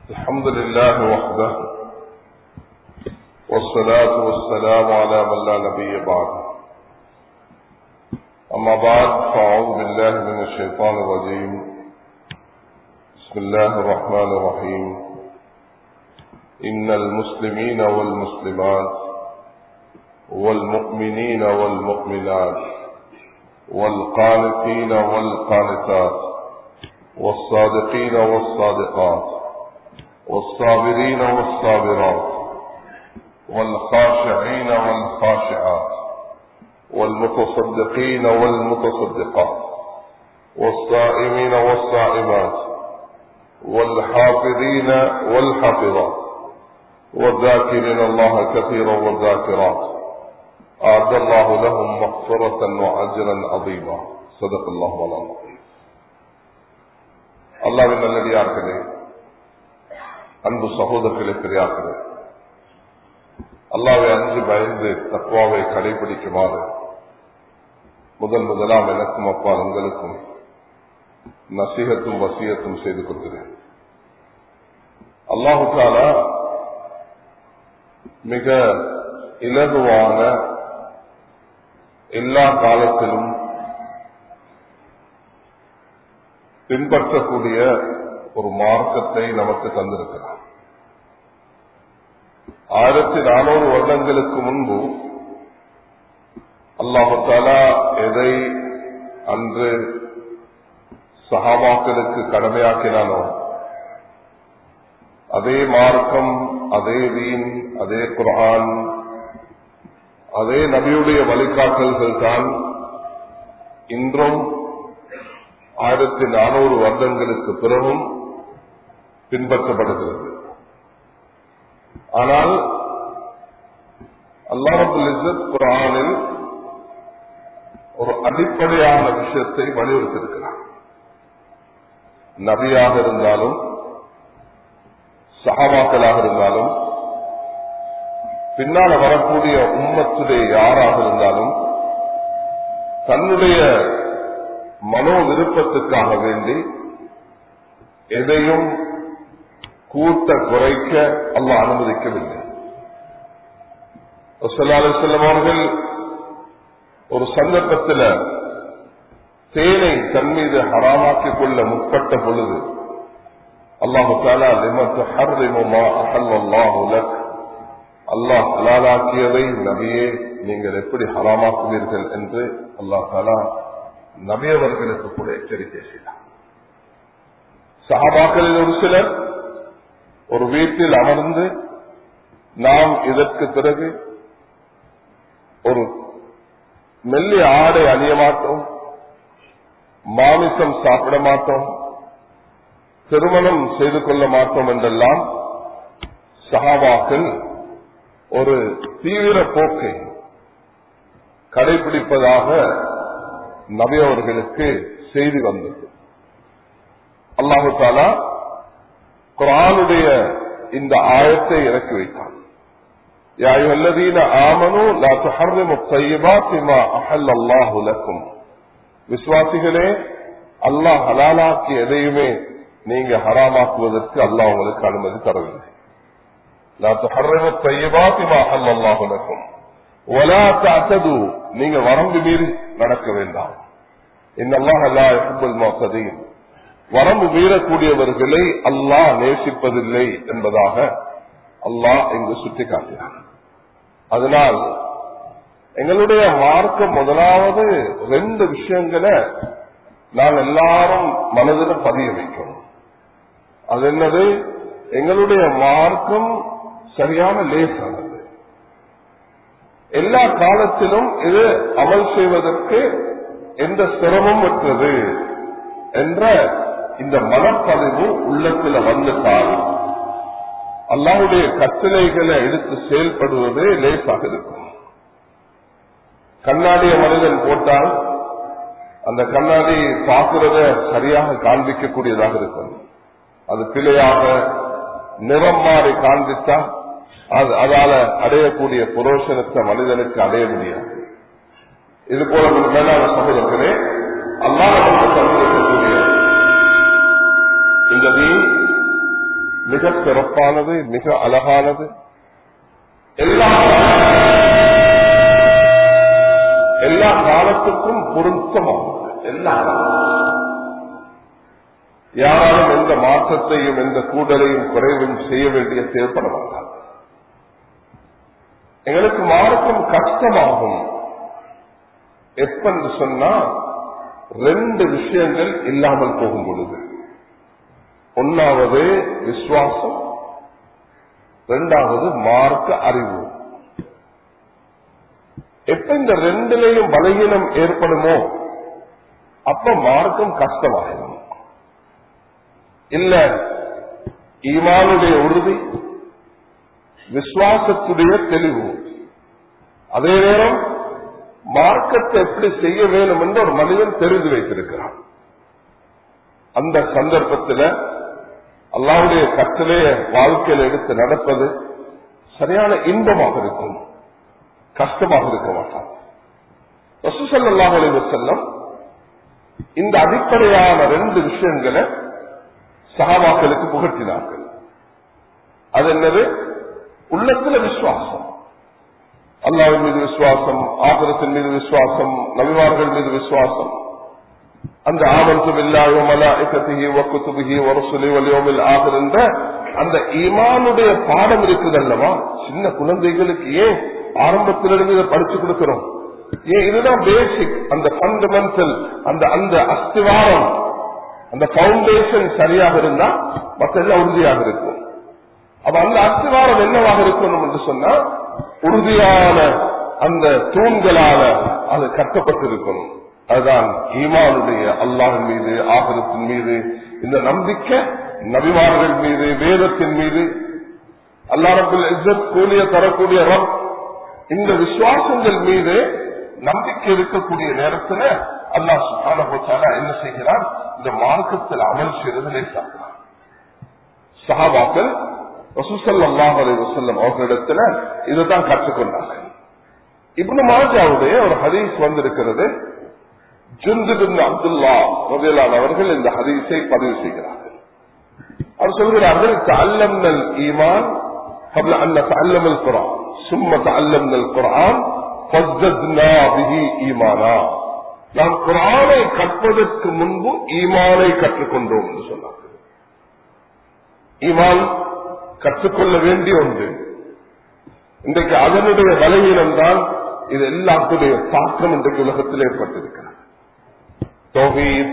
الحمد لله وحده والصلاة والسلام على من لا نبي بعد أما بعد فأعوذ بالله من الشيطان الرجيم بسم الله الرحمن الرحيم إن المسلمين والمسلمات والمؤمنين والمؤمنات والقانتين والقانتات والصادقين والصادقات والصابرين والصابرات والخاشعين والخاشعات والمتصدقين والمتصدقات والصائمين والصائمات والحافظين والحافظات والذاكرين الله كثيرا والذاكرات أعد الله لهم مغفرة وأجرا عظيما صدق الله العظيم அல்லாவின் நல்லடியார்களே அன்பு சகோதரர்களே பெரியார்களே அல்லாவை அஞ்சு பயந்து தக்குவாவை கடைபிடிக்குமாறு முதல் முதலாம் எனக்கும் அப்பா உங்களுக்கும் நசீகத்தும் வசியத்தும் செய்து கொள்கிறேன் அல்லாஹுக்காலா மிக இலகுவான எல்லா காலத்திலும் பின்பற்றக்கூடிய ஒரு மார்க்கத்தை நமக்கு தந்திருக்கிறார் ஆயிரத்தி நானூறு வருடங்களுக்கு முன்பு அல்லாஹாலா எதை அன்று சகாபாக்களுக்கு கடமையாக்கினானோ அதே மார்க்கம் அதே வீண் அதே குரான் அதே நபியுடைய வழிகாட்டல்கள் தான் இன்றும் ஆயிரத்தி நானூறு வருடங்களுக்கு பிறகும் பின்பற்றப்படுகிறது ஆனால் அல்லாஹுல் இசத் குரானில் ஒரு அடிப்படையான விஷயத்தை வலியுறுத்தியிருக்கிறார் நபியாக இருந்தாலும் சகாபாக்களாக இருந்தாலும் பின்னால வரக்கூடிய உம்மத்துடைய யாராக இருந்தாலும் தன்னுடைய மனோ விருப்பத்துக்காக வேண்டி எதையும் கூட்ட குறைக்க அல்ல அனுமதிக்கவில்லை செல்லம் அவர்கள் ஒரு சந்தர்ப்பத்தில் தேனை தன் மீது ஹராமாக்கிக் கொள்ள முற்பட்ட பொழுது அல்லாஹு தாலா லிமத்து ஹர்ரிமுமா அஹல்லாஹுலக் அல்லாஹ் ஹலாலாக்கியதை நபியே நீங்கள் எப்படி ஹராமாக்குவீர்கள் என்று அல்லாஹ் தாலா நபியவர்களுக்கு கூட எச்சரிக்கை செய்தார் சகாபாக்களில் ஒரு சிலர் ஒரு வீட்டில் அமர்ந்து நாம் இதற்கு பிறகு ஒரு மெல்லிய ஆடை அணிய மாட்டோம் மாமிசம் சாப்பிட மாட்டோம் திருமணம் செய்து கொள்ள மாட்டோம் என்றெல்லாம் சகாபாக்கள் ஒரு தீவிர போக்கை கடைபிடிப்பதாக நபி அவர்களுக்கு செய்தி வந்தது அல்லாஹு தாலா குரானுடைய இந்த ஆயத்தை இறக்கி வைத்தான் விசுவாசிகளே அல்லாஹ் ஹலாலாக்கி எதையுமே நீங்க ஹராமாக்குவதற்கு அல்லாஹ் உங்களுக்கு அனுமதி தரவில்லை நீங்க வரம்பு மீறி நடக்க வேண்டாம் வரம்பு மீறக்கூடியவர்களை அல்லாஹ் நேசிப்பதில்லை என்பதாக அல்லாஹ் இங்கு சுட்டிக்காட்டினார் அதனால் எங்களுடைய மார்க்கம் முதலாவது ரெண்டு விஷயங்களை நாம் எல்லாரும் மனதில் பதிய வைக்கணும் அது என்னது எங்களுடைய மார்க்கம் சரியான லேசானது எல்லா காலத்திலும் இது அமல் செய்வதற்கு எந்த சிரமம் பெற்றது என்ற இந்த மனப்பதிவு உள்ளத்தில் வந்துட்டால் அல்லாவுடைய கட்டளைகளை எடுத்து செயல்படுவது லேசாக இருக்கும் கண்ணாடிய மனிதன் போட்டால் அந்த கண்ணாடி பார்க்கிறத சரியாக காண்பிக்கக்கூடியதாக இருக்கும் அது பிழையாக நிறம் மாறி காண்பித்தா அது அதால அடையக்கூடிய புரோஷனத்தை மனிதனுக்கு அடைய முடியாது இது போல மேலான சகோதரர்களே அல்லாஹ் நமக்கு தந்திருக்கக்கூடிய இந்த தீன் மிக சிறப்பானது மிக அழகானது எல்லா எல்லா காலத்துக்கும் பொருத்தமானது எல்லா யாராலும் எந்த மாற்றத்தையும் எந்த கூடலையும் குறைவும் செய்ய வேண்டிய தேவைப்பட மாட்டார் எங்களுக்கு மார்க்கம் கஷ்டமாகும் எப்பன்னு சொன்னா ரெண்டு விஷயங்கள் இல்லாமல் போகும் பொழுது ஒன்னாவது விசுவாசம் இரண்டாவது மார்க்க அறிவு எப்ப இந்த ரெண்டுலையும் பலகீனம் ஏற்படுமோ அப்ப மார்க்கம் கஷ்டமாகும் இல்ல ஈமானுடைய உறுதி விசுவாசத்துடைய தெளிவு அதே நேரம் மார்க்கத்தை எப்படி செய்ய வேண்டும் என்று ஒரு மனிதன் தெரிந்து வைத்திருக்கிறான் அந்த சந்தர்ப்பத்தில் அல்லாவுடைய கட்டளைய வாழ்க்கையில் எடுத்து நடப்பது சரியான இன்பமாக இருக்கும் கஷ்டமாக இருக்க மாட்டான் ரசூசல்லாஹ் செல்லம் இந்த அடிப்படையான ரெண்டு விஷயங்களை சகாபாக்களுக்கு புகட்டினார்கள் அது என்னது உள்ளத்துல விசுவாசம் அல்லாவின் மீது விசுவாசம் ஆபரத்தின் மீது விசுவாசம் நபிமார்கள் மீது விசுவாசம் அந்த ஆபத்தும் இல்லாயும் மலாய்கத்திகி வக்குத்துபிகி வரசுலி வலியோமில் ஆகிருந்த அந்த ஈமானுடைய பாடம் இருக்குது அல்லவா சின்ன குழந்தைகளுக்கு ஏன் ஆரம்பத்திலிருந்து இதை படிச்சு கொடுக்கிறோம் ஏன் இதுதான் பேசிக் அந்த பண்டமெண்டல் அந்த அந்த அஸ்திவாரம் அந்த பவுண்டேஷன் சரியாக இருந்தா மற்ற எல்லாம் உறுதியாக இருக்கும் அப்ப அந்த அஸ்திவாரம் என்னவாக இருக்கணும் என்று சொன்னா உறுதியான அந்த தூண்களால அது கட்டப்பட்டிருக்கணும் அதுதான் ஈமானுடைய அல்லாஹின் மீது ஆகரத்தின் மீது இந்த நம்பிக்கை நபிமார்கள் மீது வேதத்தின் மீது அல்லாரப்பில் இஸ்ஸத் கூலிய தரக்கூடிய ரப் இந்த விசுவாசங்கள் மீது நம்பிக்கை இருக்கக்கூடிய நேரத்தில் அல்லாஹ் சுகான என்ன செய்கிறார் இந்த மார்க்கத்தில் அமல் செய்வது லேசாகிறார் சஹாபாக்கள் வசூசல் அல்லாஹ் அலி வசல்லம் அவர்களிடத்துல இதைதான் கற்றுக்கொண்டார்கள் இப்னு மாஜாவுடைய ஒரு ஹதீஸ் வந்திருக்கிறது ஜுந்துபின் அப்துல்லா ரபிலான் அவர்கள் இந்த ஹதீஸை பதிவு செய்கிறார்கள் அவர் சொல்கிறார்கள் தல்லம்னல் ஈமான் قبل أن نتعلم القرآن ثم تعلمنا القرآن فزدنا به إيمانا நாம் குரானை கற்பதற்கு முன்பு ஈமானை கற்றுக்கொண்டோம் என்று சொன்னார்கள் ஈமான் கற்றுக்கொள்ள வேண்டிய ஒன்று இன்றைக்கு அதனுடைய பலவீனம் தான் இது எல்லாத்துடைய தாக்கம் இன்றைக்கு உலகத்தில் ஏற்பட்டிருக்கிறது தோஹீத்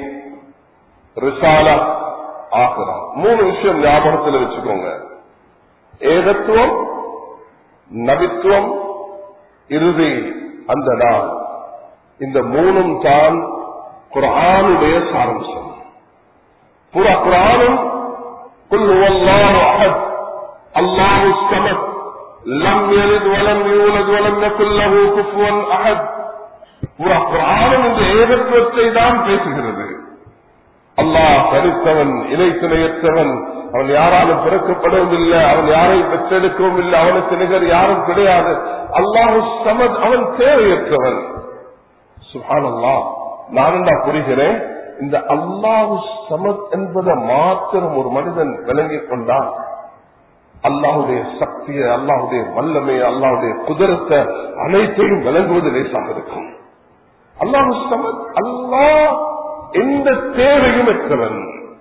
ரிசாலா ஆகிறா மூணு விஷயம் ஞாபகத்தில் வச்சுக்கோங்க ஏகத்துவம் நபித்துவம் இறுதி அந்த நாள் இந்த மூணும் தான் குரானுடைய சாரம்சம் புற குரானும் குல் அல்லாஹ் அஹத் அல்லாஹு சமத் லம் யலித் வலம் யூலத் வலம் யகுல் லஹு குஃபுவன் அஹத் புற குரானும் இந்த ஏகத்துவத்தை தான் பேசுகிறது அல்லாஹ் தரித்தவன் இணை துணையற்றவன் அவன் யாராலும் பிறக்கப்படவும் இல்லை அவன் யாரை பெற்றெடுக்கவும் இல்லை அவனுக்கு நிகர் யாரும் கிடையாது அல்லாஹு சமத் அவன் தேவையற்றவன் சுபான் அல்லா நான் தான் புரிகிறேன் இந்த அல்லாஹு சமத் என்பதை மாத்திரம் ஒரு மனிதன் விளங்கிக் கொண்டான் அல்லாஹுடைய சக்தியை அல்லாஹுடைய வல்லமை அல்லாஹுடைய குதிரத்தை அனைத்தையும் விளங்குவது லேசாக இருக்கும் அல்லாஹு சமத் அல்லாஹ் எந்த தேவையும் இருக்கிறவன்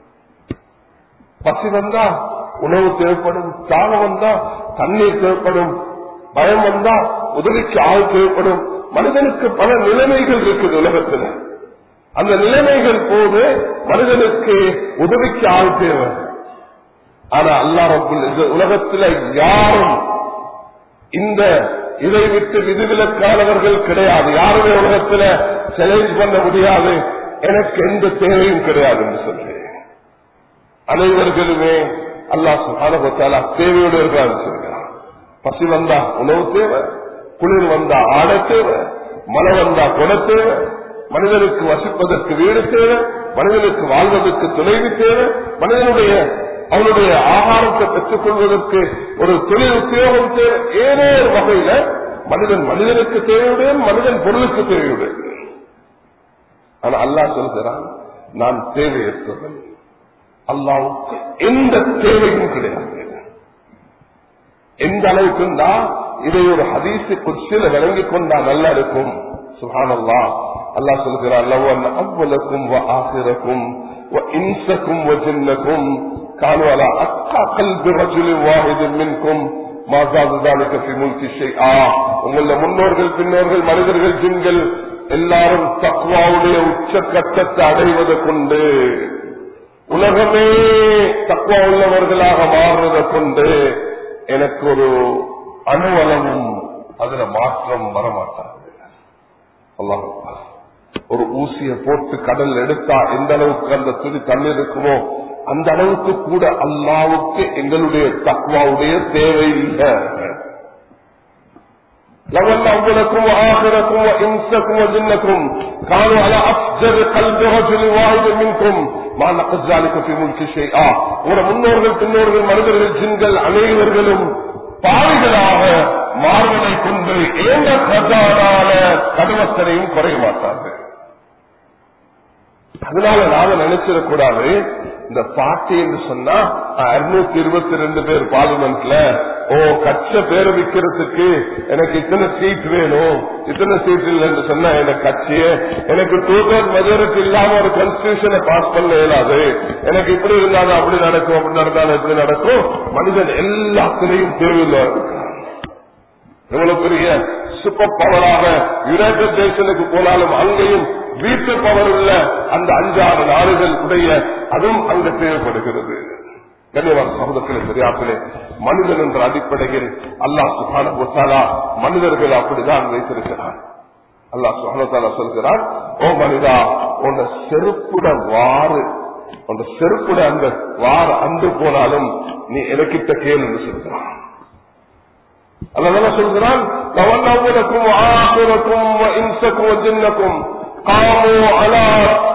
பசி வந்தா உணவு தேவைப்படும் தாகம் வந்தா தண்ணீர் தேவைப்படும் பயம் வந்தா உதவிக்கு ஆள் தேவைப்படும் மனிதனுக்கு பல நிலைமைகள் இருக்குது உலகத்தில் அந்த நிலைமைகள் போது மனிதனுக்கு உதவிக்கு ஆள் தேவை ஆனா அல்லா ரப்புல் இந்த உலகத்தில் யாரும் இந்த இதை விட்டு விதிவிலக்கானவர்கள் கிடையாது யாருமே உலகத்தில் சேலஞ்ச் பண்ண முடியாது எனக்கு எந்த தேவையும் கிடையாது என்று சொல்றேன் அனைவர்களுமே அல்லாஹ் சுகானபத்தாலா தேவையுடையவர்களாக சொல்கிறார் பசி வந்தா உணவு தேவை குளிர் வந்தா ஆட தேவை மழை வந்தா குண தேவை மனிதனுக்கு வசிப்பதற்கு வீடு தேவை மனிதனுக்கு வாழ்வதற்கு துணைவு தேவை மனிதனுடைய அவனுடைய ஆகாரத்தை பெற்றுக் கொள்வதற்கு ஒரு தொழில் உத்தியோகம் தேவை ஏதோ ஒரு வகையில மனிதன் மனிதனுக்கு தேவையுடன் மனிதன் பொருளுக்கு தேவையுடன் ஆனா அல்லாஹ் சொல்கிறான் நான் தேவையற்றவன் அல்லாவுக்கு எந்த தேவையும் கிடையாது எந்த அளவுக்குண்டா இதை ஒரு ஹதீசு குச்சில விளங்கி கொண்டா நல்லா இருக்கும் சுஹானல்லா அல்லாஹ் சொல்கிறார் லவ் அன் அவ்வலக்கும் வ ஆசிரக்கும் வ இன்சக்கும் வ ஜின்னக்கும் كانوا على أتقى قلب رجل واحد منكم ما زاد ذلك في ملك شيئا உங்கள முன்னோர்கள் பின்னோர்கள் மனிதர்கள் ஜின்கள் எல்லாரும் தக்வாவுடைய உச்சக்கட்டத்தை அடைவதை கொண்டு உலகமே தக்குவா உள்ளவர்களாக மாறுவதை கொண்டு எனக்கு ஒரு அணுவலமும் அதுல மாற்றம் வரமாட்டாது அல்லாஹ் ஒரு ஊசிய போட்டு கடல் எடுத்தா எந்த அளவுக்கு அந்த துணி தண்ணீர் இருக்குமோ அந்த அளவுக்கு கூட அல்லாவுக்கு எங்களுடைய தக்குவாவுடைய தேவை இல்லை لو أن أولكم وآخركم وإنسكم وجنكم كانوا على أفجر قلب رجل واحد منكم ما نقص ذلك في ملك شيئا ஒரு முன்னோர்கள் பின்னோர்கள் மனிதர்கள் ஜின்கள் அனைவர்களும் பாவிகளாக மாறுவதை கொண்டு ஏந்த கதானால கடுமத்தனையும் குறைய மாட்டார்கள் அதனால நாம நினைச்சிடக்கூடாது இந்த பார்ட்டி என்று சொன்னா இருநூத்தி இருபத்தி ரெண்டு பேர் பார்லிமெண்ட்ல ஓ கட்ச பேரை விற்கிறதுக்கு எனக்கு இத்தனை சீட் வேணும் இத்தனை சீட் இல்லைன்னு சொன்னா எனக்கு கட்சியே எனக்கு டூ தேர்ட் மெஜாரிட்டி இல்லாம ஒரு கான்ஸ்டியூஷனை பாஸ் பண்ண இயலாது எனக்கு இப்படி இருந்தாலும் அப்படி நடக்கும் அப்படி நடந்தாலும் எப்படி நடக்கும் மனிதன் எல்லாத்திலையும் தேவையில்லை எவ்வளவு பெரிய சூப்பர் பவராக யுனைடெட் நேஷனுக்கு போனாலும் அங்கேயும் வீட்டு பவர் உள்ள அந்த அஞ்சாறு நாடுகள் உடைய அதுவும் அங்க தேவைப்படுகிறது கண்ணியவான் சமூகத்திலே பெரியாப்பிலே மனிதன் என்ற அடிப்படையில் அல்லாஹ் சுகான ஒத்தாலா மனிதர்கள் அப்படிதான் வைத்திருக்கிறார் அல்லாஹ் சுகானத்தாலா சொல்கிறார் ஓ மனிதா உன்னை செருப்புட வாறு உன் செருப்புட அந்த வார அன்று போனாலும் நீ எனக்கிட்ட கேள் என்று சொல்கிறான் அதனால சொல்கிறான் لَوَنَّوَّلَكُمْ وَآخِرَكُمْ وَإِنسَكُمْ وَجِنَّكُمْ قَامُوا عَلَى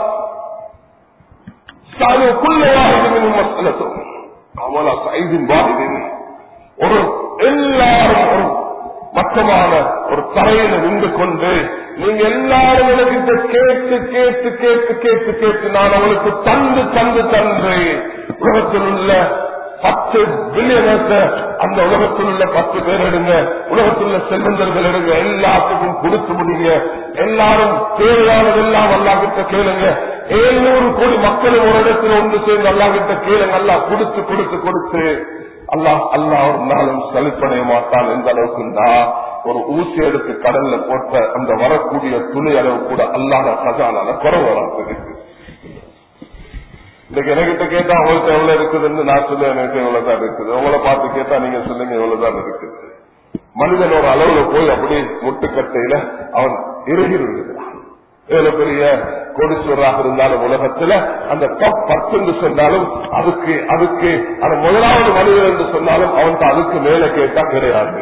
سَأَلُوا كُلَّ وَاحِدٍ مِنْهُمْ مَسْأَلَةً قَامُوا عَلَى صَعِيدٍ وَاحِدٍ ஒரு எல்லாரும் ஒரு மட்டமான ஒரு தரையில நின்று கொண்டு நீங்க எல்லாரும் எனக்கு கேட்டு கேட்டு கேட்டு கேட்டு கேட்டு நான் அவளுக்கு தந்து தந்து தந்து உலகத்தில் உள்ள பத்து பில்லியனர்ஸ் அந்த உலகத்தில் உள்ள பத்து பேர் எடுங்க உலகத்தில் உள்ள செல்வந்தர்கள் எடுங்க எல்லாத்துக்கும் கொடுத்து முடியுங்க எல்லாரும் தேவையானதெல்லாம் அல்லாஹ்கிட்ட கேளுங்க ஏழ்நூறு கோடி மக்களும் ஒரு இடத்துல ஒன்று சேர்ந்து அல்லாஹ்கிட்ட கேளுங்க அல்லாஹ் கொடுத்து கொடுத்து கொடுத்து அல்லாஹ் அல்லாஹ் ஒரு நாளும் சலிப்படைய மாட்டான் எந்த அளவுக்குண்டா ஒரு ஊசி எடுத்து கடல்ல போட்ட அந்த வரக்கூடிய துணி அளவு கூட அல்லாத கஜானால குறை வராது இன்னைக்கு என்கிட்ட கேட்டா அவங்களுக்கு எவ்வளவு இருக்குதுன்னு நான் சொல்ல எனக்கு எவ்வளவுதான் இருக்குது உங்களை பார்த்து கேட்டா நீங்க சொல்லுங்க எவ்வளவுதான் இருக்குது மனிதன் ஒரு அளவுல போய் அப்படி முட்டுக்கட்டையில அவன் இறுகி விடுகிறான் எவ்வளவு பெரிய கோடீஸ்வரராக இருந்தாலும் உலகத்துல அந்த டாப் பத்து என்று சொன்னாலும் அதுக்கு அதுக்கு அந்த முதலாவது மனிதன் என்று சொன்னாலும் அவன் அதுக்கு மேல கேட்டா கிடையாது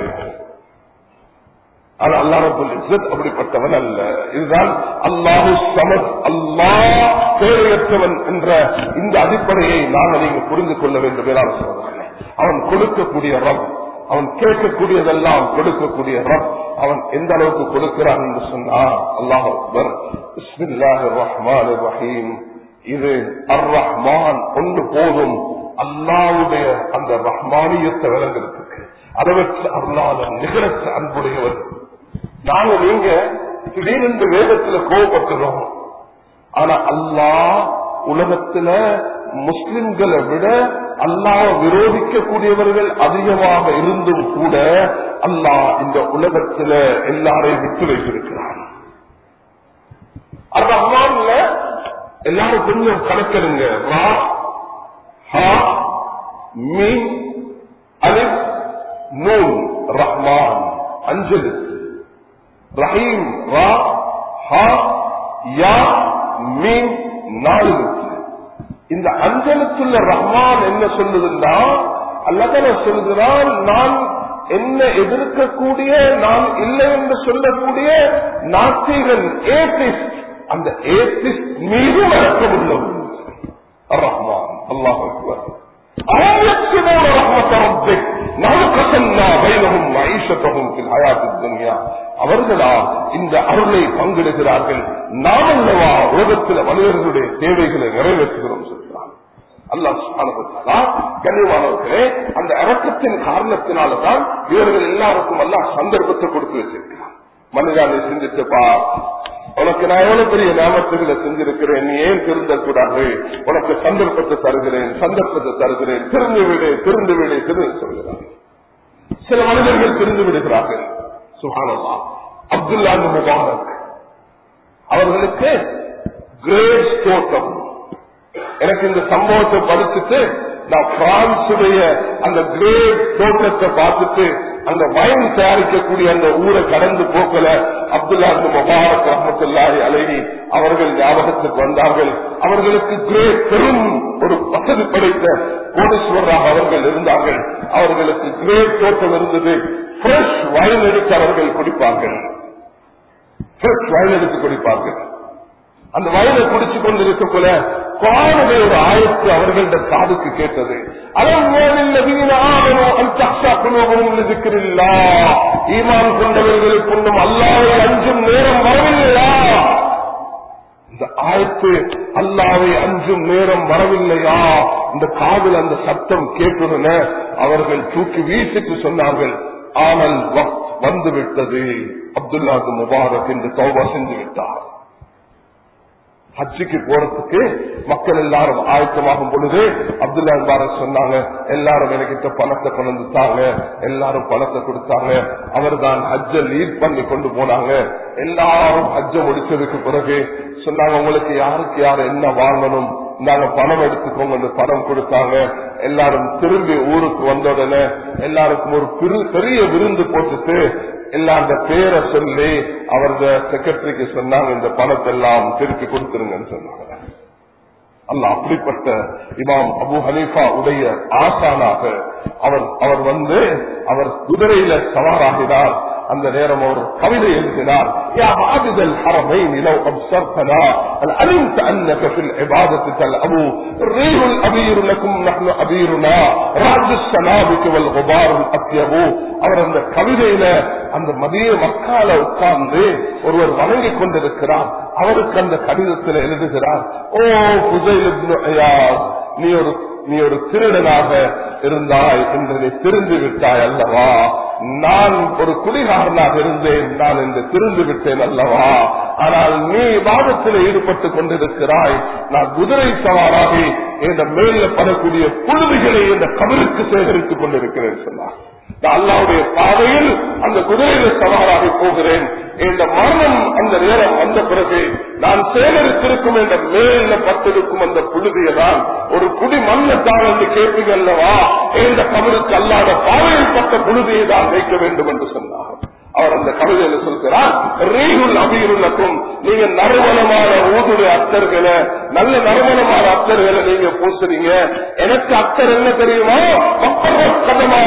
ஆனா அல்லாஹுல் இஸ்ஸத் அப்படிப்பட்டவன் அல்ல இதுதான் அல்லாஹு சமத் அல்லாஹ் தேவையற்றவன் என்ற இந்த அடிப்படையை நாங்கள் நீங்க புரிந்து கொள்ள வேண்டும் மேலான சோதனை அவன் கொடுக்கக்கூடிய ரப் அவன் கேட்கக்கூடியதெல்லாம் கொடுக்கக்கூடிய ரப் அவன் எந்த அளவுக்கு கொடுக்கிறான் என்று சொன்னா அல்லாஹ் அக்பர் பிஸ்மில்லாஹிர் ரஹ்மானிர் ரஹீம் இது அர் ரஹ்மான் ஒன்று போதும் அல்லாவுடைய அந்த ரஹ்மானியத்தை விளங்குறதுக்கு அதை வச்சு அல்லாத நிகரற்ற அன்புடையவர் நாங்க நீங்க திடீரென்று வேதத்துல கோபப்படுறோம் ஆனா அல்லாஹ் உலகத்துல முஸ்லிம்களை விட அல்லாஹ் விரோதிக்கக்கூடியவர்கள் அதிகமாக இருந்தும் கூட அல்லாஹ் இந்த உலகத்துல எல்லாரையும் விட்டு வைத்திருக்கிறான் அது ரஹ்மான்ல எல்லாரும் கொஞ்சம் கணக்கெடுங்க ரா ஹா மீன் அலிப் நூன் ரஹ்மான் அஞ்சலு ரஹீம் ரா ஹா யா மீன் நாலு இந்த அஞ்சலுக்குள்ள ரஹ்மான் என்ன சொல்லுதுன்னா அல்லதன சொல்கிறான் நான் என்ன எதிர்க்கக்கூடிய நான் இல்லை என்று சொல்லக்கூடிய நாத்திகன் ஏத்திஸ்ட் அந்த ஏத்திஸ்ட் மீது வழக்கம் உள்ளது ரஹ்மான் அல்லாஹ் அக்பர் أهم يكسبون رحمة ربك نحن قسمنا بينهم معيشتهم في الحياة الدنيا அவர்களா இந்த அருளை பங்கிடுகிறார்கள் நாம் அல்லவா உலகத்தில் மனிதர்களுடைய தேவைகளை நிறைவேற்றுகிறோம் சொல்கிறான் அல்லாஹ் கண்ணியமானவர்களே அந்த இறக்கத்தின் காரணத்தினாலதான் இவர்கள் எல்லாருக்கும் எல்லாம் சந்தர்ப்பத்தை கொடுத்து வச்சிருக்கிறான் மனிதானை சிந்தித்துப்பா உனக்கு நான் எவ்வளவு பெரிய நாமத்துகளை செஞ்சிருக்கிறேன் நீ ஏன் திருந்தக்கூடாது உனக்கு சந்தர்ப்பத்தை தருகிறேன் சந்தர்ப்பத்தை தருகிறேன் திருந்து விடு திருந்து விடு திருந்து சொல்கிறார் சில மனிதர்கள் திருந்து விடுகிறார்கள் சுகானமா அப்துல்லா முபாரக் அவர்களுக்கு கிரேட் தோட்டம் எனக்கு இந்த சம்பவத்தை படிச்சுட்டு நான் பிரான்சுடைய அந்த கிரேட் தோட்டத்தை பார்த்துட்டு அந்த வயன் தயாரிக்கக்கூடிய அந்த ஊரை கடந்து போக்கல அப்துல்லா முபாரக் ரஹமத்துல்லாஹி அலைஹி அவர்கள் ஞாபகத்துக்கு வந்தார்கள் அவர்களுக்கு கிரேட் பெரும் ஒரு வசதி படைத்த கோடீஸ்வரராக அவர்கள் இருந்தார்கள் அவர்களுக்கு கிரேட் தோட்டம் இருந்தது ஃப்ரெஷ் வயல் எடுத்து அவர்கள் குடிப்பார்கள் ஃப்ரெஷ் வயல் எடுத்து குடிப்பார்கள் அந்த வயலை குடிச்சு கொண்டிருக்க போல குரானுடைய ஒரு ஆயத்து அவர்கள்ட காதுக்கு கேட்டது ஈமான் கொண்டவர்களுக்கு ஒன்றும் அல்லாவை அஞ்சும் நேரம் வரவில்லையா இந்த ஆயத்து அல்லாவை அஞ்சும் நேரம் வரவில்லையா இந்த காதல் அந்த சத்தம் கேட்டுடன அவர்கள் தூக்கி வீசிட்டு சொன்னார்கள் ஆனால் வந்து விட்டது அப்துல்லாது முபாரக் என்று தௌபா செஞ்சு விட்டார் ஹஜ்ஜுக்கு போறதுக்கு மக்கள் எல்லாரும் ஆயத்தமாகும் பொழுது அப்துல்லா பாரத் சொன்னாங்க எல்லாரும் எனக்கிட்ட பணத்தை கொண்டு தாங்க எல்லாரும் பணத்தை கொடுத்தாங்க அவர் தான் ஹஜ்ஜ லீட் பண்ணி கொண்டு போனாங்க எல்லாரும் ஹஜ்ஜ முடிச்சதுக்கு பிறகு சொன்னாங்க உங்களுக்கு யாருக்கு யார் என்ன வாங்கணும் நாங்க பணம் எடுத்துக்கோங்க பணம் கொடுத்தாங்க எல்லாரும் திரும்பி ஊருக்கு வந்த உடனே எல்லாருக்கும் ஒரு பெரிய விருந்து போட்டுட்டு எல்லாம் அந்த பேரை சொல்லி அவரது செக்ரட்டரிக்கு சொன்னாங்க இந்த பணத்தை எல்லாம் திருப்பி கொடுத்துருங்கன்னு சொன்னாங்க அல்ல அப்படிப்பட்ட இமாம் அபு ஹனீஃபா உடைய ஆசானாக அவர் அவர் வந்து அவர் குதிரையில சவாராகினார் அந்த நேரம் அவர் கவிதை எழுதினார் يا عابد الحرمين لو أبصرتنا هل علمت أنك في العبادة كالأبو الريح الأبير لكم نحن أبيرنا رعد السنابك والغبار الأطيب அவர் அந்த கவிதையில அந்த மதிய மக்கால உட்கார்ந்து ஒருவர் வணங்கிக் கொண்டிருக்கிறார் அவருக்கு அந்த கடிதத்தில் எழுதுகிறார் ஓ புதையில் நீ ஒரு நீ ஒரு திருடனாக இருந்தாய் என்று நீ திருந்து விட்டாய் அல்லவா நான் ஒரு குடிகாரனாக இருந்தேன் நான் என்று திருந்து விட்டேன் அல்லவா ஆனால் நீ வாதத்தில் ஈடுபட்டுக் கொண்டிருக்கிறாய் நான் குதிரை சவாராகி இந்த மேல படக்கூடிய புழுதிகளை இந்த கபருக்கு சேகரித்துக் கொண்டிருக்கிறேன் சொன்னார் நான் அல்லாவுடைய பாதையில் அந்த குதிரையில சவாராகி போகிறேன் இந்த மரணம் அந்த நேரம் வந்த பிறகு நான் சேகரித்திருக்கும் என்ற மேல பட்டிருக்கும் அந்த புழுதியை தான் ஒரு குடி மண்ணத்தான் என்று கேட்பீங்க அல்லவா இந்த கபருக்கு அல்லாத பாதையில் பட்ட புழுதியை தான் வைக்க வேண்டும் என்று சொன்னார் அவர் அந்த கவிதையில சொல்கிறார் ரீகுல் அபியுள்ளக்கும் நீங்க நறுமணமான ஊதுடைய அத்தர்களை நல்ல நறுமணமான அத்தர்களை நீங்க பூசுறீங்க எனக்கு அத்தர் என்ன தெரியுமா கதமா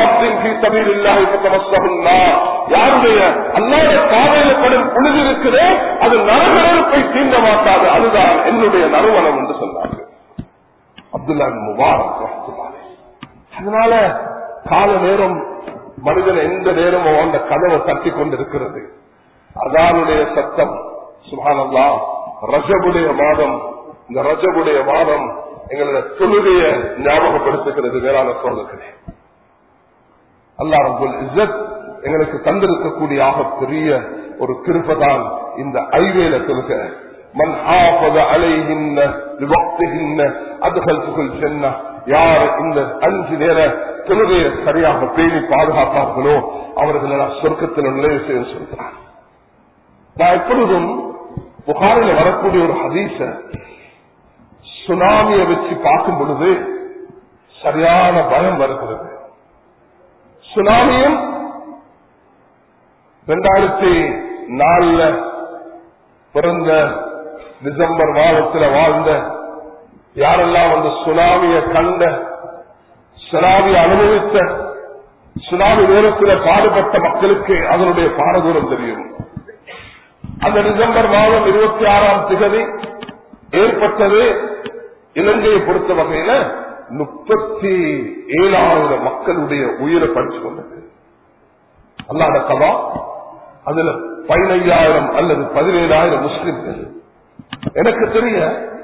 யாருடைய அல்லாத பாதையில படும் புழுது இருக்கிறே அது நரநரப்பை தீண்ட மாட்டாது அதுதான் என்னுடைய நறுமணம் என்று சொன்னார்கள் அப்துல்லா முபாரக் அதனால கால நேரம் மனிதன் எந்த நேரமும் அந்த கதவை தட்டி கொண்டிருக்கிறது அதானுடைய சத்தம் சுபானல்லா ரஜபுடைய மாதம் இந்த ரஜபுடைய மாதம் எங்களுடைய தொழுகைய ஞாபகப்படுத்துகிறது வேளாண் சோழர்களே அல்லா ரபுல் இசத் எங்களுக்கு தந்திருக்கக்கூடிய ஆக பெரிய ஒரு கிருப்பதான் இந்த ஐவேல தொழுக மன் ஹாஃபத அலைகின்ன விபக்திகின்ன அதுகள் புகழ் சென்ன யார் இந்த அஞ்சு நேர தொழுகையை சரியாக பேணி பாதுகாப்பார்களோ அவர்கள் சொர்க்கத்தில் நுழைவு செய்ய சொல்கிறார் நான் எப்பொழுதும் புகாரில் வரக்கூடிய ஒரு ஹதீச சுனாமியை வச்சு பார்க்கும் பொழுது சரியான பயம் வருகிறது சுனாமியும் இரண்டாயிரத்தி நாலுல பிறந்த டிசம்பர் மாதத்தில் வாழ்ந்த யாரெல்லாம் அந்த சுனாமிய கண்ட சுனாமி அனுபவித்த சுனாமி நேரத்தில் பாடுபட்ட மக்களுக்கு அதனுடைய பாரதூரம் தெரியும் அந்த டிசம்பர் மாதம் இருபத்தி ஆறாம் திகதி ஏற்பட்டது இலங்கையை பொறுத்த வகையில முப்பத்தி ஏழாயிரம் மக்களுடைய உயிரை படிச்சு கொண்டது அல்லாத கதா அதுல பதினையாயிரம் அல்லது பதினேழாயிரம் முஸ்லிம்கள் எனக்கு தெரிய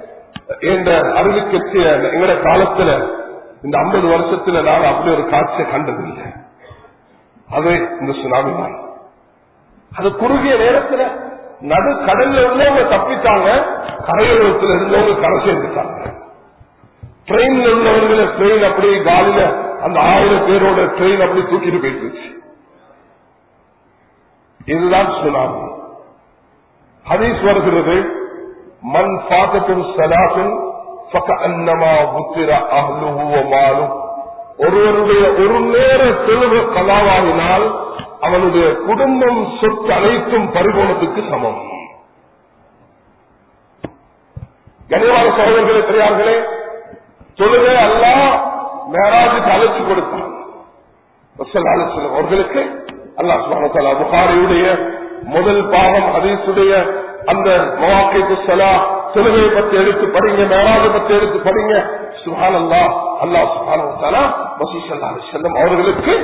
என்ற அறிவிக்கட்சிய எங்கட காலத்துல இந்த ஐம்பது வருஷத்துல நான் அப்படி ஒரு காட்சியை கண்டதில்லை அது இந்த சுனாமி தான் அது குறுகிய நேரத்துல நடு கடல்ல இருந்தவங்க தப்பித்தாங்க கரையோரத்தில் இருந்தவங்க கரை சேர்ந்துட்டாங்க ட்ரெயின்ல உள்ளவர்களை ட்ரெயின் அப்படியே காலில அந்த ஆயிரம் பேரோட ட்ரெயின் அப்படி தூக்கிட்டு போயிட்டு இதுதான் சுனாமி ஹதீஸ் வருகிறது மண் பாத்தத்தும் சலாபின் அன்னமா புத்திர அஹ்லுமாலும் ஒருவருடைய ஒரு நேர தெளிவு கலாவாகினால் அவனுடைய குடும்பம் சொத்து அனைத்தும் பரிபோனத்துக்கு சமம் கனிவான சகோதரர்களே பெரியார்களே தொழுகை அல்லா மேராஜுக்கு அழைச்சு கொடுத்தான் அவர்களுக்கு அல்லா சுபான புகாரியுடைய முதல் பாகம் ஹதீசுடைய அந்த மவாக்கைக்கு சலா தொழுகையை பத்தி எடுத்து படிங்க மேராஜை பத்தி எடுத்து படிங்க சுஹான் அல்லா அல்லா சுஹான வசீசல்லா செல்லம் அவர்களுக்கு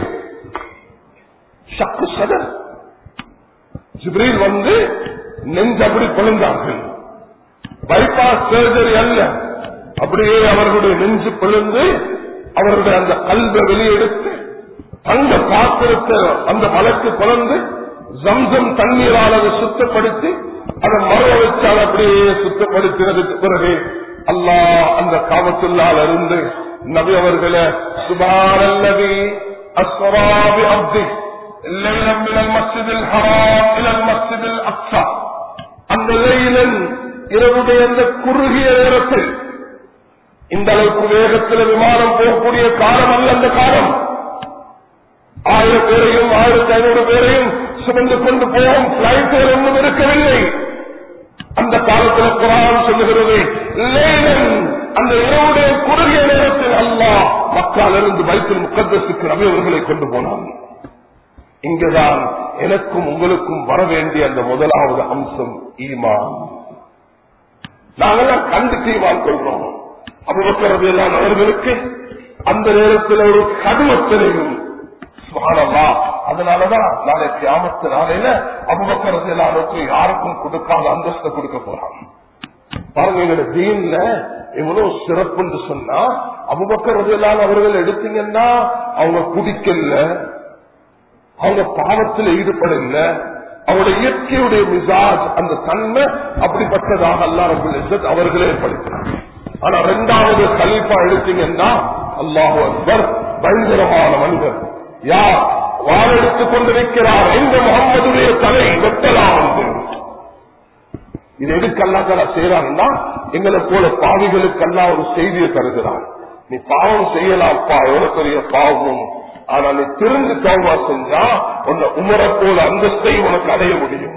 சக்கு சதர் ஜிப்ரீல் வந்து நெஞ்சபடி பிளந்தார்கள் பைபாஸ் சர்ஜரி அல்ல அப்படியே அவர்களுடைய நெஞ்சு பிளந்து அவருடைய அந்த கல்வை வெளியெடுத்து தங்க பாத்திரத்தை அந்த மலைக்கு பிளந்து ஜம்சம் தண்ணீரால் அதை சுத்தப்படுத்தி அதை மறுவ வச்சால் அப்படியே சுத்தப்படுத்தினதுக்கு பிறகு அல்லாஹ் அந்த காவத்துள்ளால் இருந்து நபி அவர்களை சுபாரல்லவி அஸ்வராபி அப்தி ليلا من المسجد الحرام الى المسجد الاقصى அந்த லைலன் இரவுடைய அந்த குறுகிய நேரத்தில் இந்த அளவுக்கு வேகத்தில் விமானம் போகக்கூடிய காலம் அல்ல அந்த காலம் ஆயிரம் பேரையும் ஆயிரத்தி ஐநூறு பேரையும் சுமந்து கொண்டு போகும் பிளைட்டுகள் ஒன்றும் இருக்கவில்லை அந்த காலத்தில் குரான் சொல்லுகிறது லேலன் அந்த இரவுடைய குறுகிய நேரத்தில் அல்லாஹ் மக்கள் இருந்து வைத்தில் முக்கத்தசுக்கு நபி அவர்களை கொண்டு போனான் இங்குதான் எனக்கும் உங்களுக்கும் வர வேண்டிய அந்த முதலாவது அம்சம் ஈமான் நாங்கெல்லாம் கண்டு ஈமான் கொள்றோம் அபுபக்கரது எல்லாம் அவர்களுக்கு அந்த நேரத்தில் ஒரு கடுமத்திலையும் சுகானல்லா அதனாலதான் நாளை கியாமத்து நாளையில அபுபக்கரது எல்லாருக்கும் யாருக்கும் கொடுக்காத அந்தஸ்தை கொடுக்க போறாங்க பாருங்க எங்களோட தீன்ல எவ்வளவு சிறப்புன்னு சொன்னா அபுபக்கரது எல்லாம் அவர்கள் எடுத்தீங்கன்னா அவங்க குடிக்கல அவங்க பாவத்தில் ஈடுபடல அவருடைய இயற்கையுடைய மிசாஜ் அந்த தன்மை அப்படிப்பட்டதாக அல்லாஹ் அவர்களே ஏற்படுத்தினார் ஆனா ரெண்டாவது கலீஃபா எடுத்தீங்கன்னா அல்லாஹு அக்பர் பயங்கரமான மனிதர் யார் வாழெடுத்துக் கொண்டிருக்கிறார் எங்க முகம்மதுடைய தலை வெட்டலாம் என்று இது எதுக்கெல்லாம் தலா செய்யறாங்கன்னா எங்களை போல பாவிகளுக்கெல்லாம் ஒரு செய்தியை தருகிறான் நீ பாவம் செய்யலாம்ப்பா எவ்வளவு பெரிய பாவமும் ஆனா நீ திருந்து தௌவா செஞ்சா உன்னை உமரை போல அந்தஸ்தை உனக்கு அடைய முடியும்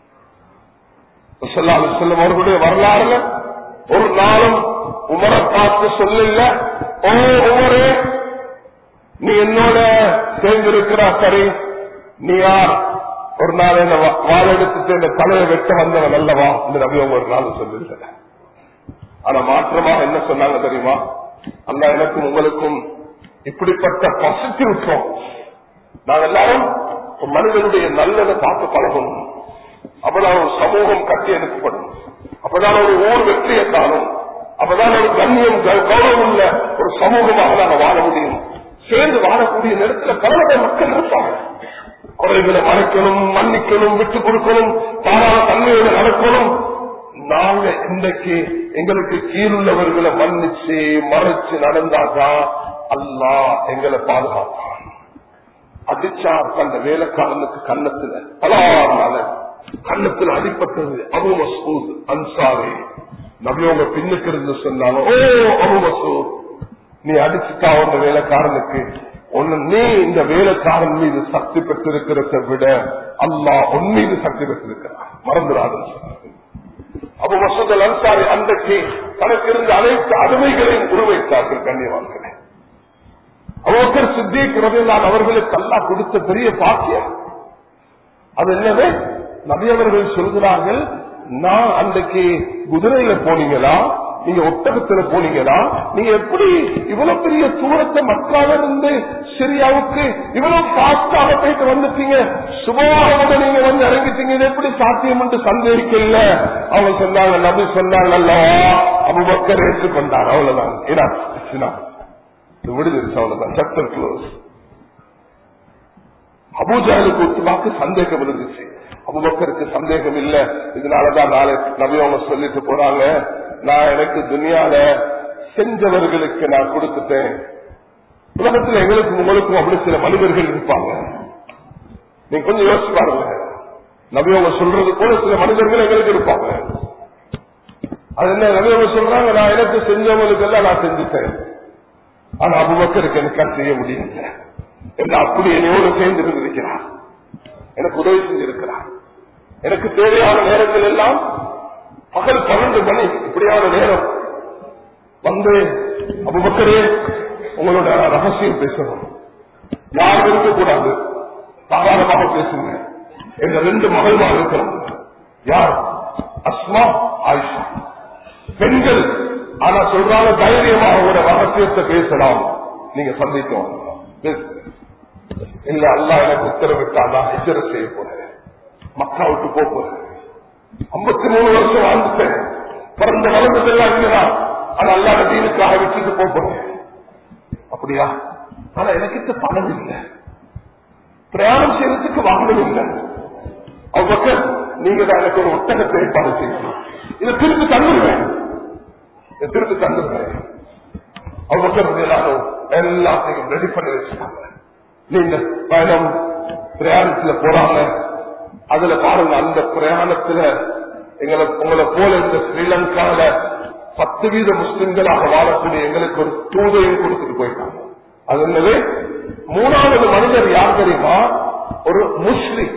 செல்லும் அவர்களுடைய வரலாறுல ஒரு நாளும் உமரை பார்த்து சொல்லல ஓ உமரே நீ என்னோட சேர்ந்திருக்கிறா சரி நீ யார் ஒரு நாள் என்ன வாழ எடுத்துட்டு இந்த தலையை வெட்ட வந்தவன் அல்லவா இந்த நபி ஒரு நாள் சொல்லிருக்க ஆனா மாற்றமாக என்ன சொன்னாங்க தெரியுமா அல்ல எனக்கும் உங்களுக்கும் இப்படிப்பட்ட பாசிட்டிவ் நாங்க எல்லாரும் மனிதனுடைய நல்லதை பார்த்து பழகணும் அப்பதான் ஒரு சமூகம் கட்டி எடுக்கப்படும் அப்பதான் ஒரு ஊர் வெற்றியை காணும் அப்பதான் ஒரு கண்ணியம் கௌரவம் உள்ள ஒரு சமூகமாக நாங்க வாழ முடியும் சேர்ந்து வாழக்கூடிய நேரத்தில் பல மக்கள் இருப்பாங்க குறைகளை மறைக்கணும் மன்னிக்கணும் விட்டுக் கொடுக்கணும் தாராள தன்மையோடு நடக்கணும் நாங்க இன்றைக்கு எங்களுக்கு கீழுள்ளவர்களை மன்னிச்சு மறைச்சு நடந்தாதான் அல்லா எங்களை பாதுகாப்பான் அடிச்சார் தந்த வேலைக்காரனுக்கு கன்னத்துல பலாறு கன்னத்தில் அடிப்பட்டது அபு மசூத் அன்சாரி நபியோங்க பின்னுக்கு இருந்து சொன்னாங்க ஓ அபு மசூத் நீ அடிச்சுட்டா உங்க வேலைக்காரனுக்கு ஒன்னு நீ இந்த வேலைக்காரன் மீது சக்தி பெற்றிருக்கிறத விட அல்லா உன் மீது சக்தி பெற்றிருக்கிறான் மறந்துடாதுன்னு சொன்னாங்க அபு மசூத் அன்சாரி அன்றைக்கு தனக்கு இருந்த அனைத்து அடிமைகளையும் உருவைத்தார்கள் கண்ணியவான்களே அவர்கள் சித்திக் ரவிலால் அவர்களுக்கு அல்லா கொடுத்த பெரிய பாக்கியம் அது என்னது நபி அவர்கள் சொல்கிறார்கள் நான் அன்றைக்கு குதிரையில போனீங்களா நீங்க ஒட்டகத்துல போனீங்கன்னா நீங்க எப்படி இவ்வளவு பெரிய தூரத்தை மக்கால இருந்து சிரியாவுக்கு இவ்வளவு பாஸ்டாக போயிட்டு வந்துட்டீங்க சுபமாக நீங்க வந்து இறங்கிட்டீங்க இது எப்படி சாத்தியம் என்று சந்தேகிக்கல அவங்க சொன்னாங்க நபி சொன்னாங்கல்ல அபுபக்கர் ஏற்றுக்கொண்டார் அவ்வளவுதான் ஏன்னா இது விடுதல் அவ்வளவுதான் சப்டர் க்ளோஸ் அபூஜாலுக்கு ஒத்துமாக்கு சந்தேகம் இருந்துச்சு அபுபக்கருக்கு சந்தேகம் இல்ல இதனாலதான் நாளை நவியவங்க சொல்லிட்டு போறாங்க நான் எனக்கு துனியால செஞ்சவர்களுக்கு நான் கொடுத்துட்டேன் உலகத்துல எங்களுக்கும் உங்களுக்கும் அப்படி சில மனிதர்கள் இருப்பாங்க நீங்க கொஞ்சம் யோசிச்சு பாருங்க நவியவங்க சொல்றது போல சில மனிதர்கள் எங்களுக்கு இருப்பாங்க அது என்ன நவியவங்க சொல்றாங்க நான் எனக்கு செஞ்சவங்களுக்கு எல்லாம் நான் செஞ்சுட்டேன் ஆனா அபுபக்கருக்கு எனக்கு செய்ய முடியல என்று அப்படி என்னோடு சேர்ந்து இருந்திருக்கிறார் எனக்கு உதவி செஞ்சிருக்கிறார் எனக்கு தேவையான நேரங்கள் எல்லாம் பகல் பன்னெண்டு மணி இப்படியான நேரம் வந்து அபுபக்கரே உங்களோட ரகசியம் பேசணும் யாரும் இருக்கக்கூடாது தாராளமாக பேசுங்க எங்க ரெண்டு மகள்மா இருக்கிறோம் யார் அஸ்மா ஆயிஷா பெண்கள் ஆனா சொல்றாங்க தைரியமாக ஒரு ரகசியத்தை பேசலாம் நீங்க சந்திக்கும் இல்ல அல்லா எனக்கு உத்தரவிட்டா நான் எச்சர செய்ய போறேன் மக்கா விட்டு போக போறேன் ஐம்பத்தி மூணு வருஷம் வாழ்ந்துட்டேன் பிறந்த வளர்ந்ததெல்லாம் இங்கதான் ஆனா அல்லாத தீனுக்காக விட்டுட்டு போக போறேன் அப்படியா ஆனா எனக்கு பணம் இல்லை பிரயாணம் செய்யறதுக்கு வாகனம் இல்லை அவங்க நீங்க தான் எனக்கு ஒரு ஒட்டகத்தை ஏற்பாடு செய்யணும் இதை திருப்பி தந்துருவேன் இதை திருப்பி தந்துருவேன் அவங்க எல்லாரும் எல்லாத்தையும் ரெடி பண்ணி வச்சுட்டாங்க நீங்க பயணம் பிரயாணத்துல போறாங்க அதுல பாருங்க அந்த பிரயாணத்துல எங்களை உங்களை போல இந்த ஸ்ரீலங்கால பத்து வீத முஸ்லிம்களாக வாழக்கூடிய எங்களுக்கு ஒரு தூதையும் கொடுத்துட்டு போயிட்டாங்க அது என்னது மூணாவது மனிதர் யார் தெரியுமா ஒரு முஸ்லிம்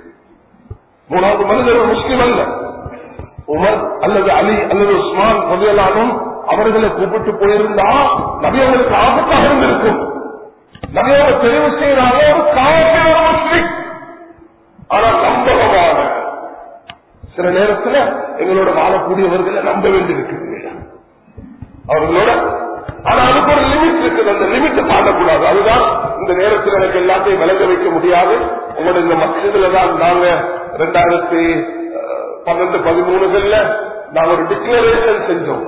மூணாவது மனிதர் ஒரு முஸ்லிம் அல்ல உமர் அல்லது அலி அல்லது உஸ்மான் முதலாலும் அவர்களை கூப்பிட்டு போயிருந்தா நபி அவங்களுக்கு ஆபத்தாக இருந்திருக்கும் நபியோட தெரிவு செய்யறாங்க ஒரு காவல் முஸ்லிம் ஆனா நம்பகமான சில நேரத்தில் எங்களோட வாழக்கூடியவர்களை நம்ப வேண்டியிருக்குது அவர்களோட ஆனா அதுக்கு ஒரு லிமிட் இருக்குது அந்த லிமிட் தாண்டக்கூடாது அதுதான் இந்த நேரத்தில் எனக்கு எல்லாத்தையும் விளங்க வைக்க முடியாது உங்களோட இந்த மசிதில தான் நாங்க ரெண்டாயிரத்தி பன்னெண்டு பதிமூணுகள்ல நாங்க ஒரு டிக்ளரேஷன் செஞ்சோம்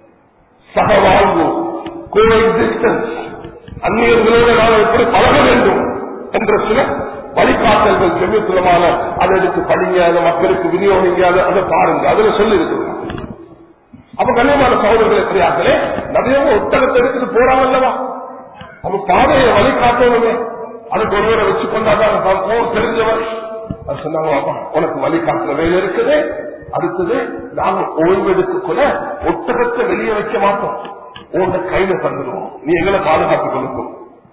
சகவாழ்வு கோ எக்ஸிஸ்டன்ஸ் அந்நியர்களோடு நாம் எப்படி பழக வேண்டும் என்ற சில வழிகாட்டல்கள் செம்மித்துலமான அதை எடுத்து படிங்க அதை மக்களுக்கு விநியோகிங்க அதை அதை பாருங்க அதுல சொல்லி இருக்கிறோம் அப்ப கண்ணியமான சகோதரர்கள் எப்படியாங்களே நிறைய ஒட்டகத்தை எடுத்துட்டு போறாங்க அல்லவா அப்ப பாதையை வழிகாட்டணுமே அதுக்கு ஒருவரை வச்சு கொண்டாதான் போர் தெரிஞ்சவர் அது சொன்னாங்க அப்பா உனக்கு வழிகாட்டுற வேலை இருக்குது அடுத்தது நாங்க ஓய்வெடுத்துக்குள்ள ஒட்டகத்தை வெளியே வைக்க மாட்டோம் உங்க கையில தந்துடுவோம் நீ எங்களை பாதுகாத்துக் கொடுக்கும்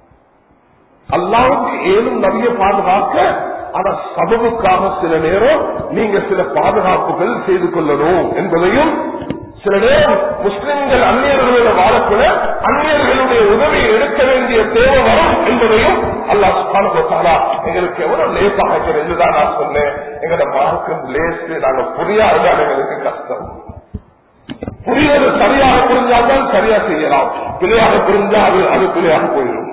அல்லாவுக்கு ஏதும் நபிய பாதுகாக்க ஆனா சபவுக்காக சில நேரம் நீங்க சில பாதுகாப்புகள் செய்து கொள்ளணும் என்பதையும் சில நேரம் முஸ்லிம்கள் அந்நியர்களோட வாழக்குள்ள அந்நியர்களுடைய உதவியை எடுக்க வேண்டிய தேவை வரும் என்பதையும் அல்லாஹ் சுபானுபத்தாரா எங்களுக்கு எவ்வளவு லேசாக இருக்கிறது தான் நான் சொன்னேன் எங்களோட மார்க்கம் லேசு நாங்க புரியாதுதான் எங்களுக்கு கஷ்டம் புரிவது சரியாக புரிஞ்சால்தான் சரியா செய்யலாம் பிழையாக புரிஞ்சா அது அது பிழையாக போயிடும்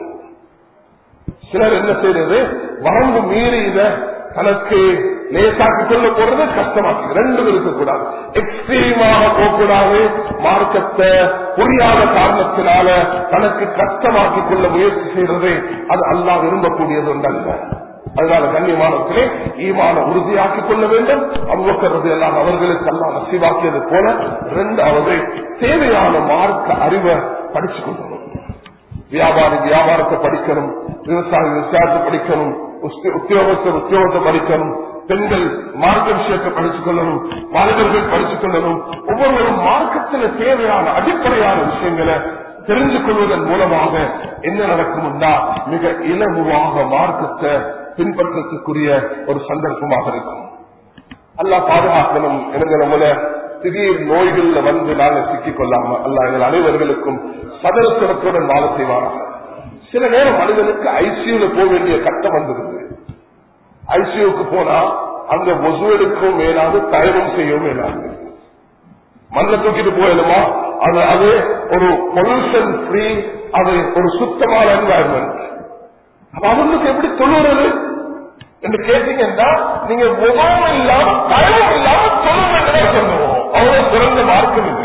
சிலர் என்ன செய்யறது வரம்பு மீறி இத தனக்கு லேசாக்கி கொள்ள போறது கஷ்டமாக்கி ரெண்டும் இருக்கக்கூடாது எக்ஸ்ட்ரீமாக போகக்கூடாது மார்க்கத்தை புரியாத காரணத்தினால தனக்கு கஷ்டமாக்கி கொள்ள முயற்சி செய்யறது அது அல்லா விரும்பக்கூடியது ஒன்றல்ல அதனால கண்ணியமானத்திலே ஈமான உறுதியாக்கிக் கொள்ள வேண்டும் அவ்வக்கிறது எல்லாம் அவர்களுக்கு எல்லாம் நசிவாக்கியது போல இரண்டாவது தேவையான மார்க்க அறிவை படிச்சு கொள்ளணும் வியாபாரி வியாபாரத்தை படிக்கணும் விவசாயி விவசாயத்தை படிக்கணும் உத்தியோகத்தை உத்தியோகத்தை படிக்கணும் பெண்கள் மார்க்க விஷயத்தை படித்துக் கொள்ளணும் மனிதர்கள் படித்துக் கொள்ளணும் ஒவ்வொருவரும் மார்க்கத்தில் தேவையான அடிப்படையான விஷயங்களை தெரிந்து கொள்வதன் மூலமாக என்ன நடக்கும்னா மிக இலகுவாக மார்க்கத்தை பின்பற்றத்துக்குரிய ஒரு சந்தர்ப்பமாக இருக்கும் அல்லா பாதுகாக்கணும் எனக்கு நம்மள திடீர் நோய்கள்ல வந்து நாங்கள் சிக்கிக் கொள்ளாம அல்ல எங்கள் அனைவர்களுக்கும் சதல் சிறப்புடன் வாழ செய்வாராக சில நேரம் மனிதனுக்கு ஐசியூல போக வேண்டிய கட்டம் வந்துருது ஐசியூக்கு போனா அங்க மொசு எடுக்கவும் மேலாது தயவும் செய்யவும் மேலாது மண்ணை தூக்கிட்டு போயிடுமா அது அது ஒரு பொல்யூஷன் ஃப்ரீ அது ஒரு சுத்தமான என்வாயன்மெண்ட் அப்ப அவங்களுக்கு எப்படி தொழுறது என்று கேட்டீங்கன்னா நீங்க முகம் இல்லாம பயம் இல்லாம தொழுவது சொல்லுவோம் அவ்வளவு சிறந்த மார்க்கம் இது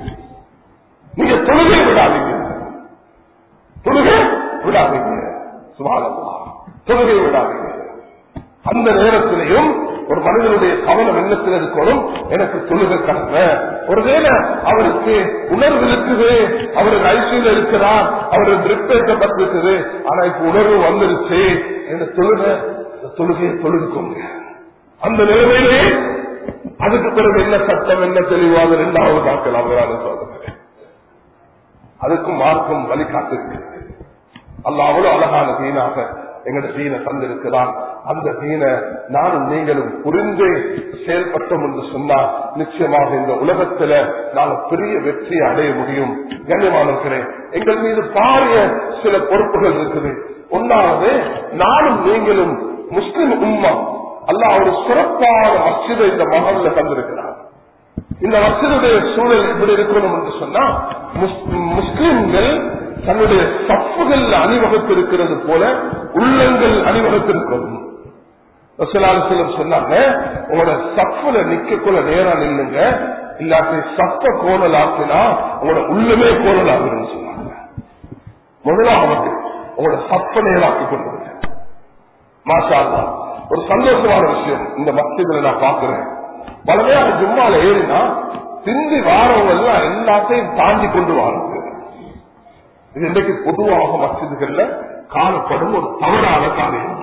நீங்க தொழுகை விடாதீங்க தொழுகை விடாதீங்க சுமாரமா தொழுகை விடாதீங்க அந்த நேரத்திலையும் ஒரு மனிதனுடைய கவனம் என்னத்தில் இருக்கணும் எனக்கு தொழுகை கடமை ஒருவேளை அவருக்கு உணர்வு இருக்குது அவருக்கு ஐசியில் இருக்கிறார் அவருக்கு ட்ரிப் ஏற்றப்பட்டிருக்குது ஆனா இப்ப உணர்வு வந்துருச்சு இந்த தொழுகை இந்த தொழுகையை தொழுதுக்கோங்க அந்த நிலைமையிலே அதுக்கு பிறகு என்ன சட்டம் என்ன தெளிவாக இரண்டாவது பார்க்கலாம் அவரால் சொல்றேன் அதுக்கும் மார்க்கம் வழிகாட்டிருக்கு அல்ல அவ்வளவு அழகான தீனாக எங்கட தீனை தந்திருக்கிறான் அந்த தீனை நானும் நீங்களும் புரிந்து செயல்பட்டோம் என்று சொன்னால் நிச்சயமாக இந்த உலகத்துல நாங்கள் பெரிய வெற்றியை அடைய முடியும் கண்ணியமானவர்களே எங்கள் மீது பாரிய சில பொறுப்புகள் இருக்குது ஒன்றாவது நானும் நீங்களும் முஸ்லிம் உம்மா அல்லாஹ் ஒரு சிறப்பான மசிதை இந்த மகன்ல தந்திருக்கிறார் இந்த மசிதுடைய சூழல் எப்படி இருக்கணும் என்று சொன்னா முஸ்லிம்கள் தன்னுடைய சப்புகள் அணிவகுத்திருக்கிறது போல உள்ளங்கள் அணிவகுத்திருக்கிறது சிலம் சொன்னாங்க உங்களோட சப்புல நிக்கக்குள்ள நேரா நில்லுங்க இல்லாட்டி சப்ப கோணல் ஆக்கினா உங்களோட உள்ளமே கோணல் ஆகுதுன்னு சொன்னாங்க முதலாவது உங்களோட சப்ப நேராக்கி கொண்டு மாஷா ஒரு சந்தோஷமான விஷயம் இந்த மத்தியில நான் பாக்குறேன் பலமையாக ஜும்மால ஏறினா சிந்தி வாரவங்க எல்லாம் எல்லாத்தையும் தாண்டி கொண்டு வாருங்க இது இன்றைக்கு பொதுவாக மசிதுகள்ல காணப்படும் ஒரு தவறான காரியம்